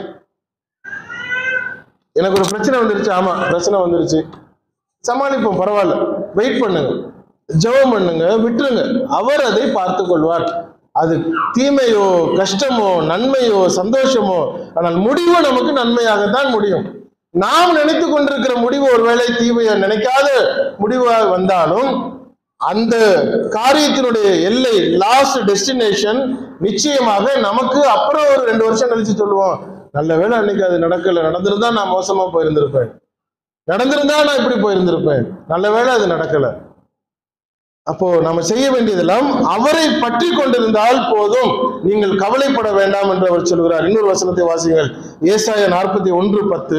எனக்கு ஒரு பிரச்சனை வந்துருச்சு ஆமா பிரச்சனை வந்துருச்சு சமாளிப்போம் பரவாயில்ல வெயிட் பண்ணுங்க ஜெபம் பண்ணுங்க விட்டுருங்க அவர் அதை பார்த்து கொள்வார் அது தீமையோ கஷ்டமோ நன்மையோ சந்தோஷமோ ஆனால் முடிவு நமக்கு நன்மையாகத்தான் முடியும் நாம் நினைத்து கொண்டிருக்கிற முடிவு ஒருவேளை தீமையை நினைக்காத முடிவாக வந்தாலும் அந்த காரியத்தினுடைய எல்லை லாஸ்ட் டெஸ்டினேஷன் நிச்சயமாக நமக்கு அப்புறம் ஒரு ரெண்டு வருஷம் கழிச்சு சொல்லுவோம் நல்ல வேளை அன்னைக்கு அது நடக்கல நடந்திருந்தா நான் மோசமா போயிருந்திருப்பேன் நடந்திருந்தா நான் இப்படி போயிருந்திருப்பேன் நல்ல வேளை அது நடக்கல அப்போ நம்ம செய்ய வேண்டியதெல்லாம் அவரை பற்றி கொண்டிருந்தால் போதும் நீங்கள் கவலைப்பட வேண்டாம் என்று அவர் சொல்கிறார் இன்னொரு வசனத்தை வாசிங்கள் ஏசாயா நாற்பத்தி ஒன்று பத்து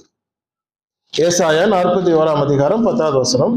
ஏசாயா நாற்பத்தி ஓராம் அதிகாரம் பத்தாவது வசனம்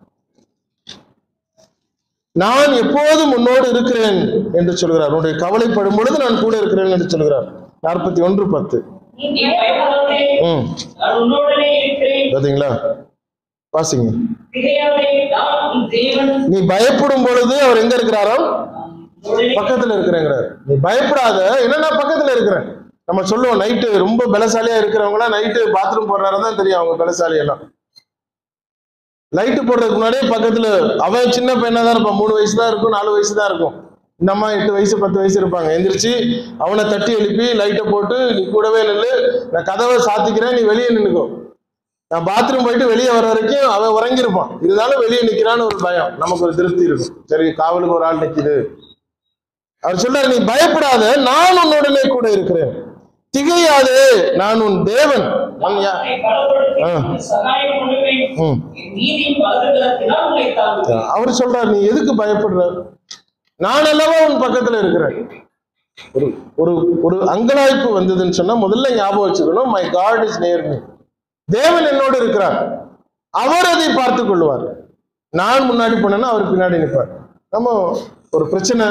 நான் எப்போதும் உன்னோடு இருக்கிறேன் என்று சொல்கிறார் உன்னுடைய கவலைப்படும் பொழுது நான் கூட இருக்கிறேன் என்று சொல்கிறார் நாற்பத்தி ஒன்று பத்து நீ நீ பயப்படாதே ம் நான் உன்னோடனே இருக்கிறேன் பாத்தீங்களா வாசிங்க திகையாதே நான் உன் தேவன் நீ பயப்படும் பொழுது அவர் எங்க இருக்கிறாராம் உன்னுடனே பக்கத்துல இருக்கிறேங்கிறார் நீ பயப்படாத என்ன நான் பக்கத்துல இருக்கிறேன் நம்ம சொல்லுவோம் நைட்டு ரொம்ப பலசாலியா இருக்கிறவங்களாம் நைட்டு பாத்ரூம் போற நேரம் தான் தெரியும் அவங்க பலசாலி எல்லாம் லைட்டு போடுறதுக்கு முன்னாடியே பக்கத்துல அவன் சின்ன பையனா தான் இருப்பான் மூணு வயசு தான் இருக்கும் நாலு வயசு தான் இருக்கும் இந்த அம்மா எட்டு வயசு பத்து வயசு இருப்பாங்க எந்திரிச்சு அவனை தட்டி எழுப்பி லைட்டை போட்டு நீ கூடவே நில்லு நான் கதவை சாத்திக்கிறேன் நீ வெளியே நின்னுக்கோ நான் பாத்ரூம் போயிட்டு வெளியே வர வரைக்கும் அவன் உறங்கியிருப்பான் இருந்தாலும் வெளியே நிக்கிறான்னு ஒரு பயம் நமக்கு ஒரு திருப்தி இருக்கும் சரி காவலுக்கு ஒரு ஆள் நிக்குது அவர் சொல்றாரு நீ பயப்படாத நான் உன்னுடனே கூட இருக்கிறேன் திகையாதே நான் உன் தேவன் நான் யா- உன்னை பலப்படுத்தி ஆ. உனக்கு சகாயம் பண்ணுவேன் ம். என் நீதியின் வலதுகரத்தினால் உன்னை தாங்குவேன் அவர் சொல்றார் நீ எதுக்கு பயப்படுற நான் அல்லவா உன் பக்கத்துல இருக்கிறேன் ஒரு ஒரு ஒரு அங்கலாய்ப்பு வந்ததுன்னு சொன்னா முதல்ல ஞாபகம் வச்சுக்கணும் my God is near me தேவன் என்னோடு இருக்கிறார் அவர் அதை பார்த்து கொள்வார் நான் முன்னாடி போனேன்னா அவர் பின்னாடி நிற்பார் நம்ம ஒரு பிரச்சனை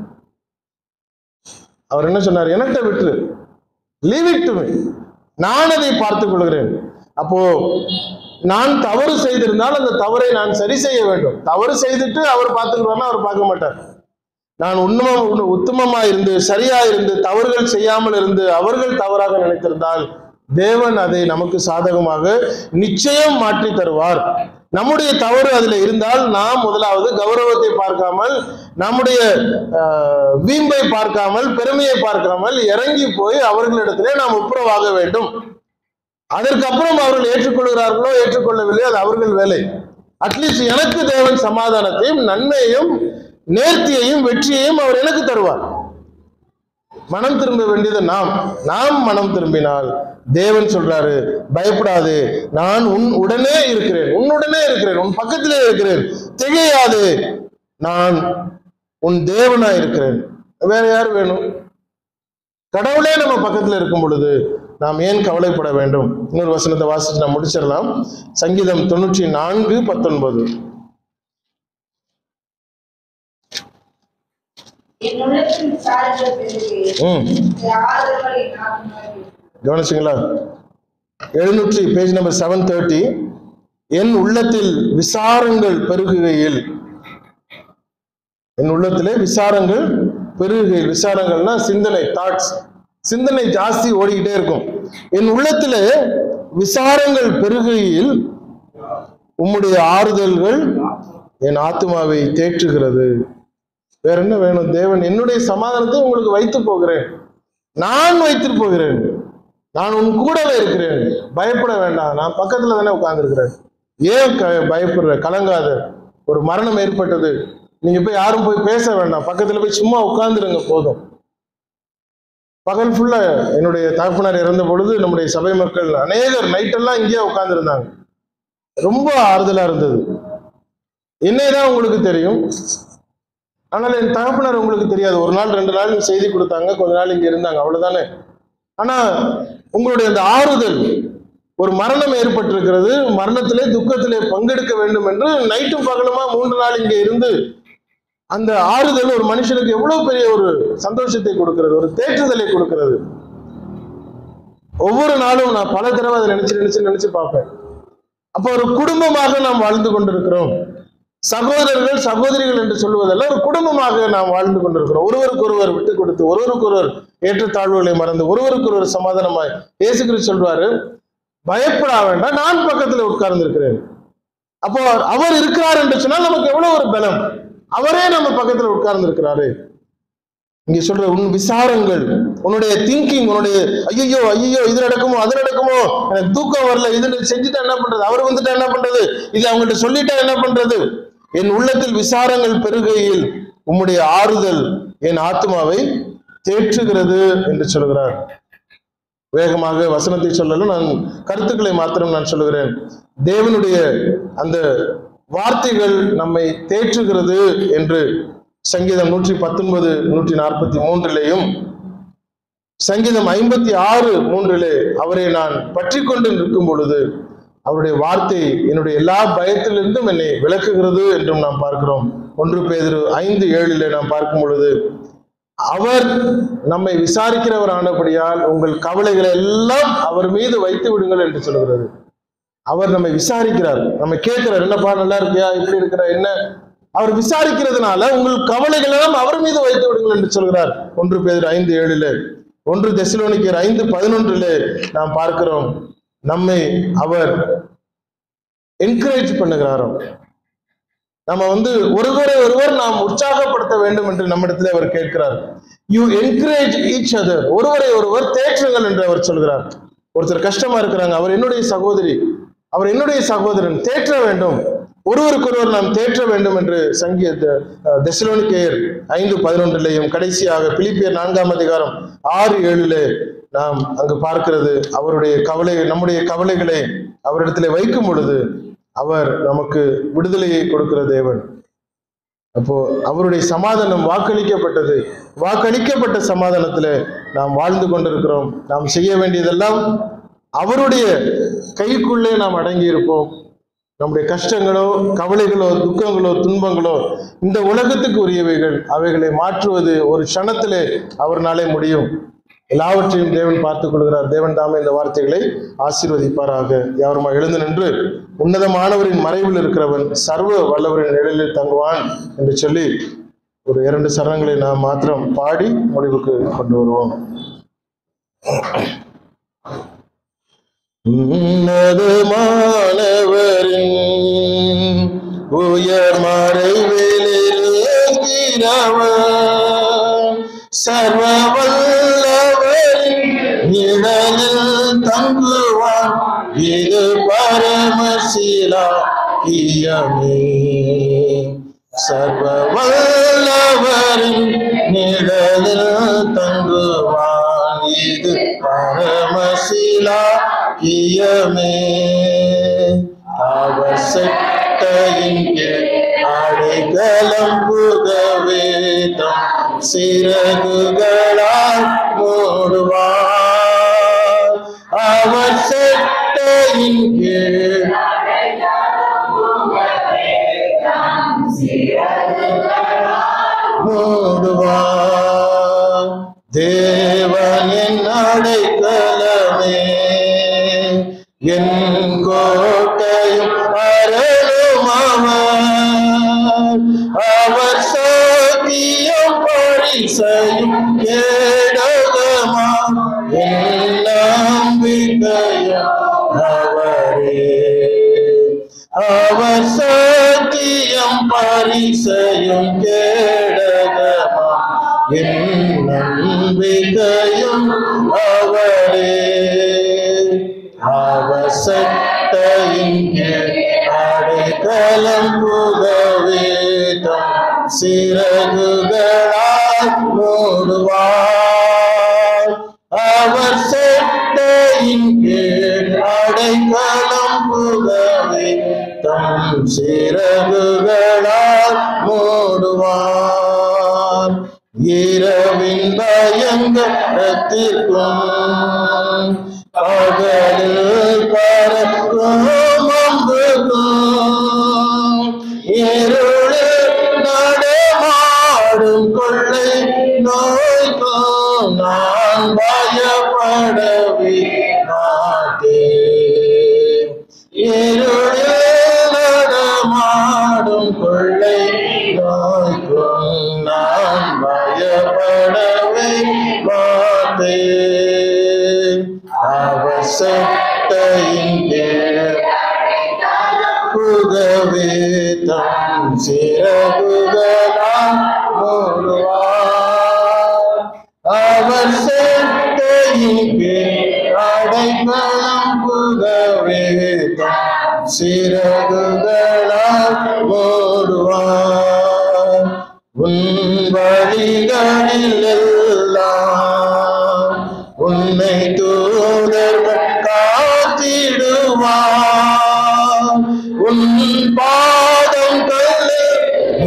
அவர் என்ன சொன்னார் என்கிட்ட விட்டுரு லீவ் இட் டு நான் அதை பார்த்துக் கொள்கிறேன் அப்போ நான் தவறு செய்திருந்தால் அந்த தவறை நான் சரி செய்ய வேண்டும் தவறு செய்துட்டு அவர் பார்த்துக்கிறார்னா அவர் பார்க்க மாட்டார் நான் உண்மம் உத்தமமா இருந்து சரியா இருந்து தவறுகள் செய்யாமல் இருந்து அவர்கள் தவறாக நினைத்திருந்தால் தேவன் அதை நமக்கு சாதகமாக நிச்சயம் மாற்றி தருவார் நம்முடைய தவறு அதுல இருந்தால் நாம் முதலாவது கௌரவத்தை பார்க்காமல் நம்முடைய ஆஹ், வீம்பை பார்க்காமல் பெருமையை பார்க்காமல் இறங்கி போய் அவர்களிடத்திலே நாம் ஒப்புரவாக வேண்டும் அதற்கப்புறம் அவர்கள் ஏற்றுக்கொள்கிறார்களோ ஏற்றுக்கொள்ளவில்லை அது அவர்கள் வேலை அட்லீஸ்ட் எனக்கு தேவன் சமாதானத்தையும் நன்மையையும் நேர்த்தியையும் வெற்றியையும் அவர் எனக்கு தருவார் மனம் திரும்ப வேண்டியது நாம் நாம் மனம் திரும்பினால் தேவன் சொல்றாரு பயப்படாது நான் உன் உடனே இருக்கிறேன் உன்னுடனே இருக்கிறேன் உன் பக்கத்திலே இருக்கிறேன் திகையாது நான் உன் தேவனா இருக்கிறேன் வேற யார் வேணும் கடவுளே நம்ம பக்கத்துல இருக்கும் பொழுது நாம் ஏன் கவலைப்பட வேண்டும் இன்னொரு வசனத்தை வாசிச்சு நான் முடிச்சிடலாம் சங்கீதம் தொண்ணூற்றி நான்கு பத்தொன்பது என் உள்ளத்தின் சாரங்கள் பெருகி ம் ஆதரவை நான் உணர்கிறேன். கவனிச்சிங்களா எழுநூற்றி பேஜ் நம்பர் செவன் தேர்ட்டி என் உள்ளத்தில் விசாரங்கள் பெருகுகையில் என் உள்ளத்திலே விசாரங்கள் பெருகுகையில் விசாரங்கள்னா சிந்தனை தாட்ஸ் சிந்தனை ஜாஸ்தி ஓடிக்கிட்டே இருக்கும் என் உள்ளத்திலே விசாரங்கள் பெருகுகையில் உம்முடைய ஆறுதல்கள் என் ஆத்மாவை தேற்றுகிறது வேற என்ன வேணும் தேவன் என்னுடைய சமாதானத்தை உங்களுக்கு வைத்து போகிறேன் நான் வைத்து போகிறேன் நான் உன் கூடவே இருக்கிறேன் பயப்பட வேண்டாம் நான் பக்கத்துல தானே உட்கார்ந்துருக்கிறேன் ஏன் க பயப்படுற கலங்காத ஒரு மரணம் ஏற்பட்டது நீங்க போய் யாரும் போய் பேச வேண்டாம் பக்கத்துல போய் சும்மா உட்கார்ந்துருங்க போதும் பகல் ஃபுல்லா என்னுடைய தகப்பனார் இறந்த பொழுது நம்முடைய சபை மக்கள் அநேகர் நைட்டெல்லாம் இங்கேயே உட்கார்ந்துருந்தாங்க ரொம்ப ஆறுதலா இருந்தது என்னைதான் உங்களுக்கு தெரியும் ஆனால் என் தகப்பனார் உங்களுக்கு தெரியாது ஒரு நாள் ரெண்டு நாள் செய்தி கொடுத்தாங்க கொஞ்ச நாள் இங்க இருந்தாங்க அவ்வளவுதானே ஆனா உங்களுடைய அந்த ஆறுதல் ஒரு மரணம் ஏற்பட்டிருக்கிறது மரணத்திலே துக்கத்திலே பங்கெடுக்க வேண்டும் என்று நைட்டும் பகலுமா மூன்று நாள் இங்கே இருந்து அந்த ஆறுதல் ஒரு மனுஷனுக்கு எவ்வளவு பெரிய ஒரு சந்தோஷத்தை கொடுக்கிறது ஒரு தேற்றுதலை கொடுக்கிறது ஒவ்வொரு நாளும் நான் பல தடவை அதை நினைச்சு நினைச்சு நினைச்சு பார்ப்பேன் அப்போ ஒரு குடும்பமாக நாம் வாழ்ந்து கொண்டிருக்கிறோம் சகோதரர்கள் சகோதரிகள் என்று சொல்லுவதல்ல ஒரு குடும்பமாக நாம் வாழ்ந்து கொண்டிருக்கிறோம் ஒருவருக்கு ஒருவர் விட்டு கொடுத்து ஒருவருக்கு ஒருவர் ஏற்றத்தாழ்வுகளை மறந்து ஒருவருக்கு ஒருவர் சமாதானமாய் இயேசு கிறிஸ்து சொல்றாரு பயப்பட வேண்டாம் நான் பக்கத்துல உட்கார்ந்து இருக்கிறேன் அப்போ அவர் இருக்கிறார் என்று சொன்னால் நமக்கு எவ்வளவு ஒரு பலம் அவரே நம்ம பக்கத்துல உட்கார்ந்து இருக்கிறாரு இங்க சொல்ற உன் விசாரங்கள் உன்னுடைய திங்கிங் உன்னுடைய ஐயோ ஐயோ இது நடக்குமோ அது நடக்குமோ எனக்கு தூக்கம் வரல இது செஞ்சுட்டா என்ன பண்றது அவர் வந்துட்டா என்ன பண்றது இது அவங்கள்ட்ட சொல்லிட்டா என்ன பண்றது என் உள்ளத்தில் விசாரங்கள் பெருகையில் உம்முடைய ஆறுதல் என் ஆத்மாவை தேற்றுகிறது என்று சொல்கிறார் வேகமாக வசனத்தை சொல்லலும் நான் கருத்துக்களை மாத்திரம் நான் சொல்லுகிறேன் தேவனுடைய அந்த வார்த்தைகள் நம்மை தேற்றுகிறது என்று சங்கீதம் நூற்றி பத்தொன்பது நூற்றி நாற்பத்தி மூன்றிலேயும் சங்கீதம் ஐம்பத்தி ஆறு மூன்றிலே அவரை நான் பற்றி கொண்டு நிற்கும் பொழுது அவருடைய வார்த்தை என்னுடைய எல்லா பயத்திலிருந்தும் என்னை விளக்குகிறது என்றும் நாம் பார்க்கிறோம் ஒன்று பேதிரு ஐந்து ஏழிலே நாம் பார்க்கும் பொழுது அவர் நம்மை விசாரிக்கிறவர் ஆனபடியால் உங்கள் கவலைகளை எல்லாம் அவர் மீது வைத்து விடுங்கள் என்று சொல்கிறது அவர் நம்மை விசாரிக்கிறார் நம்ம கேட்கிறார் என்னப்பா நல்லா இருக்கியா இப்படி இருக்கிற என்ன அவர் விசாரிக்கிறதுனால உங்கள் கவலைகள் எல்லாம் அவர் மீது வைத்து விடுங்கள் என்று சொல்கிறார் ஒன்று பேர் ஐந்து ஏழிலே ஒன்று தெசலோனிக்கர் ஐந்து பதினொன்றிலே நாம் பார்க்கிறோம் நம்மை அவர் என்கரேஜ் பண்ணுகிறாராம் நம்ம வந்து ஒருவரை ஒருவர் நாம் உற்சாகப்படுத்த வேண்டும் என்று நம்மிடத்தில் அவர் கேட்கிறார் யூ என்கரேஜ் ஈச் அதர் ஒருவரை ஒருவர் தேற்றுங்கள் என்று அவர் சொல்கிறார் ஒருத்தர் கஷ்டமா இருக்கிறாங்க அவர் என்னுடைய சகோதரி அவர் என்னுடைய சகோதரன் தேற்ற வேண்டும் ஒருவருக்கொருவர் நாம் தேற்ற வேண்டும் என்று சங்கிய தெசலோனிக்கேயர் ஐந்து பதினொன்றிலேயும் கடைசியாக பிலிப்பியர் நான்காம் அதிகாரம் ஆறு ஏழிலே நாம் அங்கு பார்க்கிறது அவருடைய கவலை நம்முடைய கவலைகளை அவரிடத்திலே வைக்கும் பொழுது அவர் நமக்கு விடுதலையை கொடுக்கிற தேவன் அப்போ அவருடைய சமாதானம் வாக்களிக்கப்பட்டது வாக்களிக்கப்பட்ட சமாதானத்துல நாம் வாழ்ந்து கொண்டிருக்கிறோம் நாம் செய்ய வேண்டியதெல்லாம் அவருடைய கைக்குள்ளே நாம் அடங்கி இருப்போம் நம்முடைய கஷ்டங்களோ கவலைகளோ துக்கங்களோ துன்பங்களோ இந்த உலகத்துக்கு உரியவைகள் அவைகளை மாற்றுவது ஒரு க்ஷணத்திலே அவர்னாலே முடியும் எல்லாவற்றையும் தேவன் பார்த்துக் கொள்கிறார் தேவன் தாமே இந்த வார்த்தைகளை ஆசீர்வதிப்பாராக யாருமா எழுந்து நின்று உன்னதமானவரின் மறைவில் இருக்கிறவன் சர்வ வல்லவரின் நிழலில் தங்குவான் என்று சொல்லி ஒரு இரண்டு சரணங்களை நாம் மாத்திரம் பாடி முடிவுக்கு கொண்டு வருவோம் உன்னதமானவரின் உயர் மறைவிலிருக்கிறவன் சர்வ வல்லவரின் நிழலில் தங்குவான் இது பரமசிலா இயமே சர்வ வல்லவரின் நிழலில் தங்குவான் இது பரமசிலா இயமே அவர் செட்டையின் கீழ் அடைக்கலம் புகவே தம் சிறகுகளால் மூடுவார் அவர் செட்டையின் கீழ் மூடுவார் தேவன் என் அடைக்கலமே என் கோட்டையும் அரணும் அவர் அவர் சத்தியம் பரிசையும் கேடகமா என் நம்பிக்கையும் அவரே அவர் சத்தியம் பரிசையும் கேடகமா என் நம்பிக்கையும் அவரே அவர் சட்டையின் கீழ் அடைக்கலம் புகவே தம் சிறகுகளால் மூடுவார் அவர் சட்டையின் கீழ் அடைக்கலம் புகவே தம் சிறகுகளால் மூடுவார் இரவின் பயங்கரத்திற்கும் பகலில் பறக்கும் அம்புக்கும் இருளில் நடமாடும் கொள்ளை நோய்க்கும் நான் பயப்படவே மாட்டேன் இருளில் நடமாடும் கொள்ளை நோய்க்கும் நான் பயப்படவே மாட்டேன் அவர் சட்டையின் கீழ் புகவே தம் சிறகுகளால் மூடுவார் அவர் சட்டையின் கீழ் அடைக்கலம் புகவே தம் சிறகுகளால் மூடுவார் உன் வழிகளில் எல்லாம் உன்னை தூதர்கள் காத்திடுவார் உன் பாதம் கல்லில்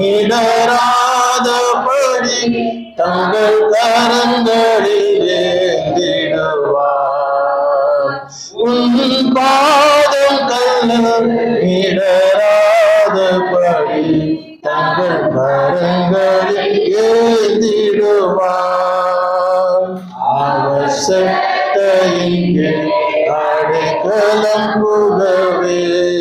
இடராதபடி தங்கள் கரங்களில் ஏந்திடுவார் உன் பாதம் கல்லில் இடராதபடி தங்கள் கரங்களில் ஏந்திடுவார் அவர் சட்டையின் கீழ் அடைக்கலம் புகவே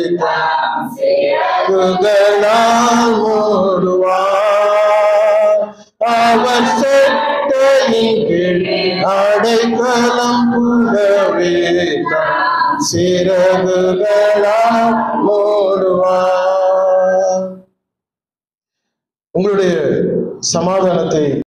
புகழால் மூடுவார் அவர் சட்டையின் கீழ் அடைக்கலம் புகவே சிறகுகளால் மூடுவார் உங்களுடைய சமாதானத்தை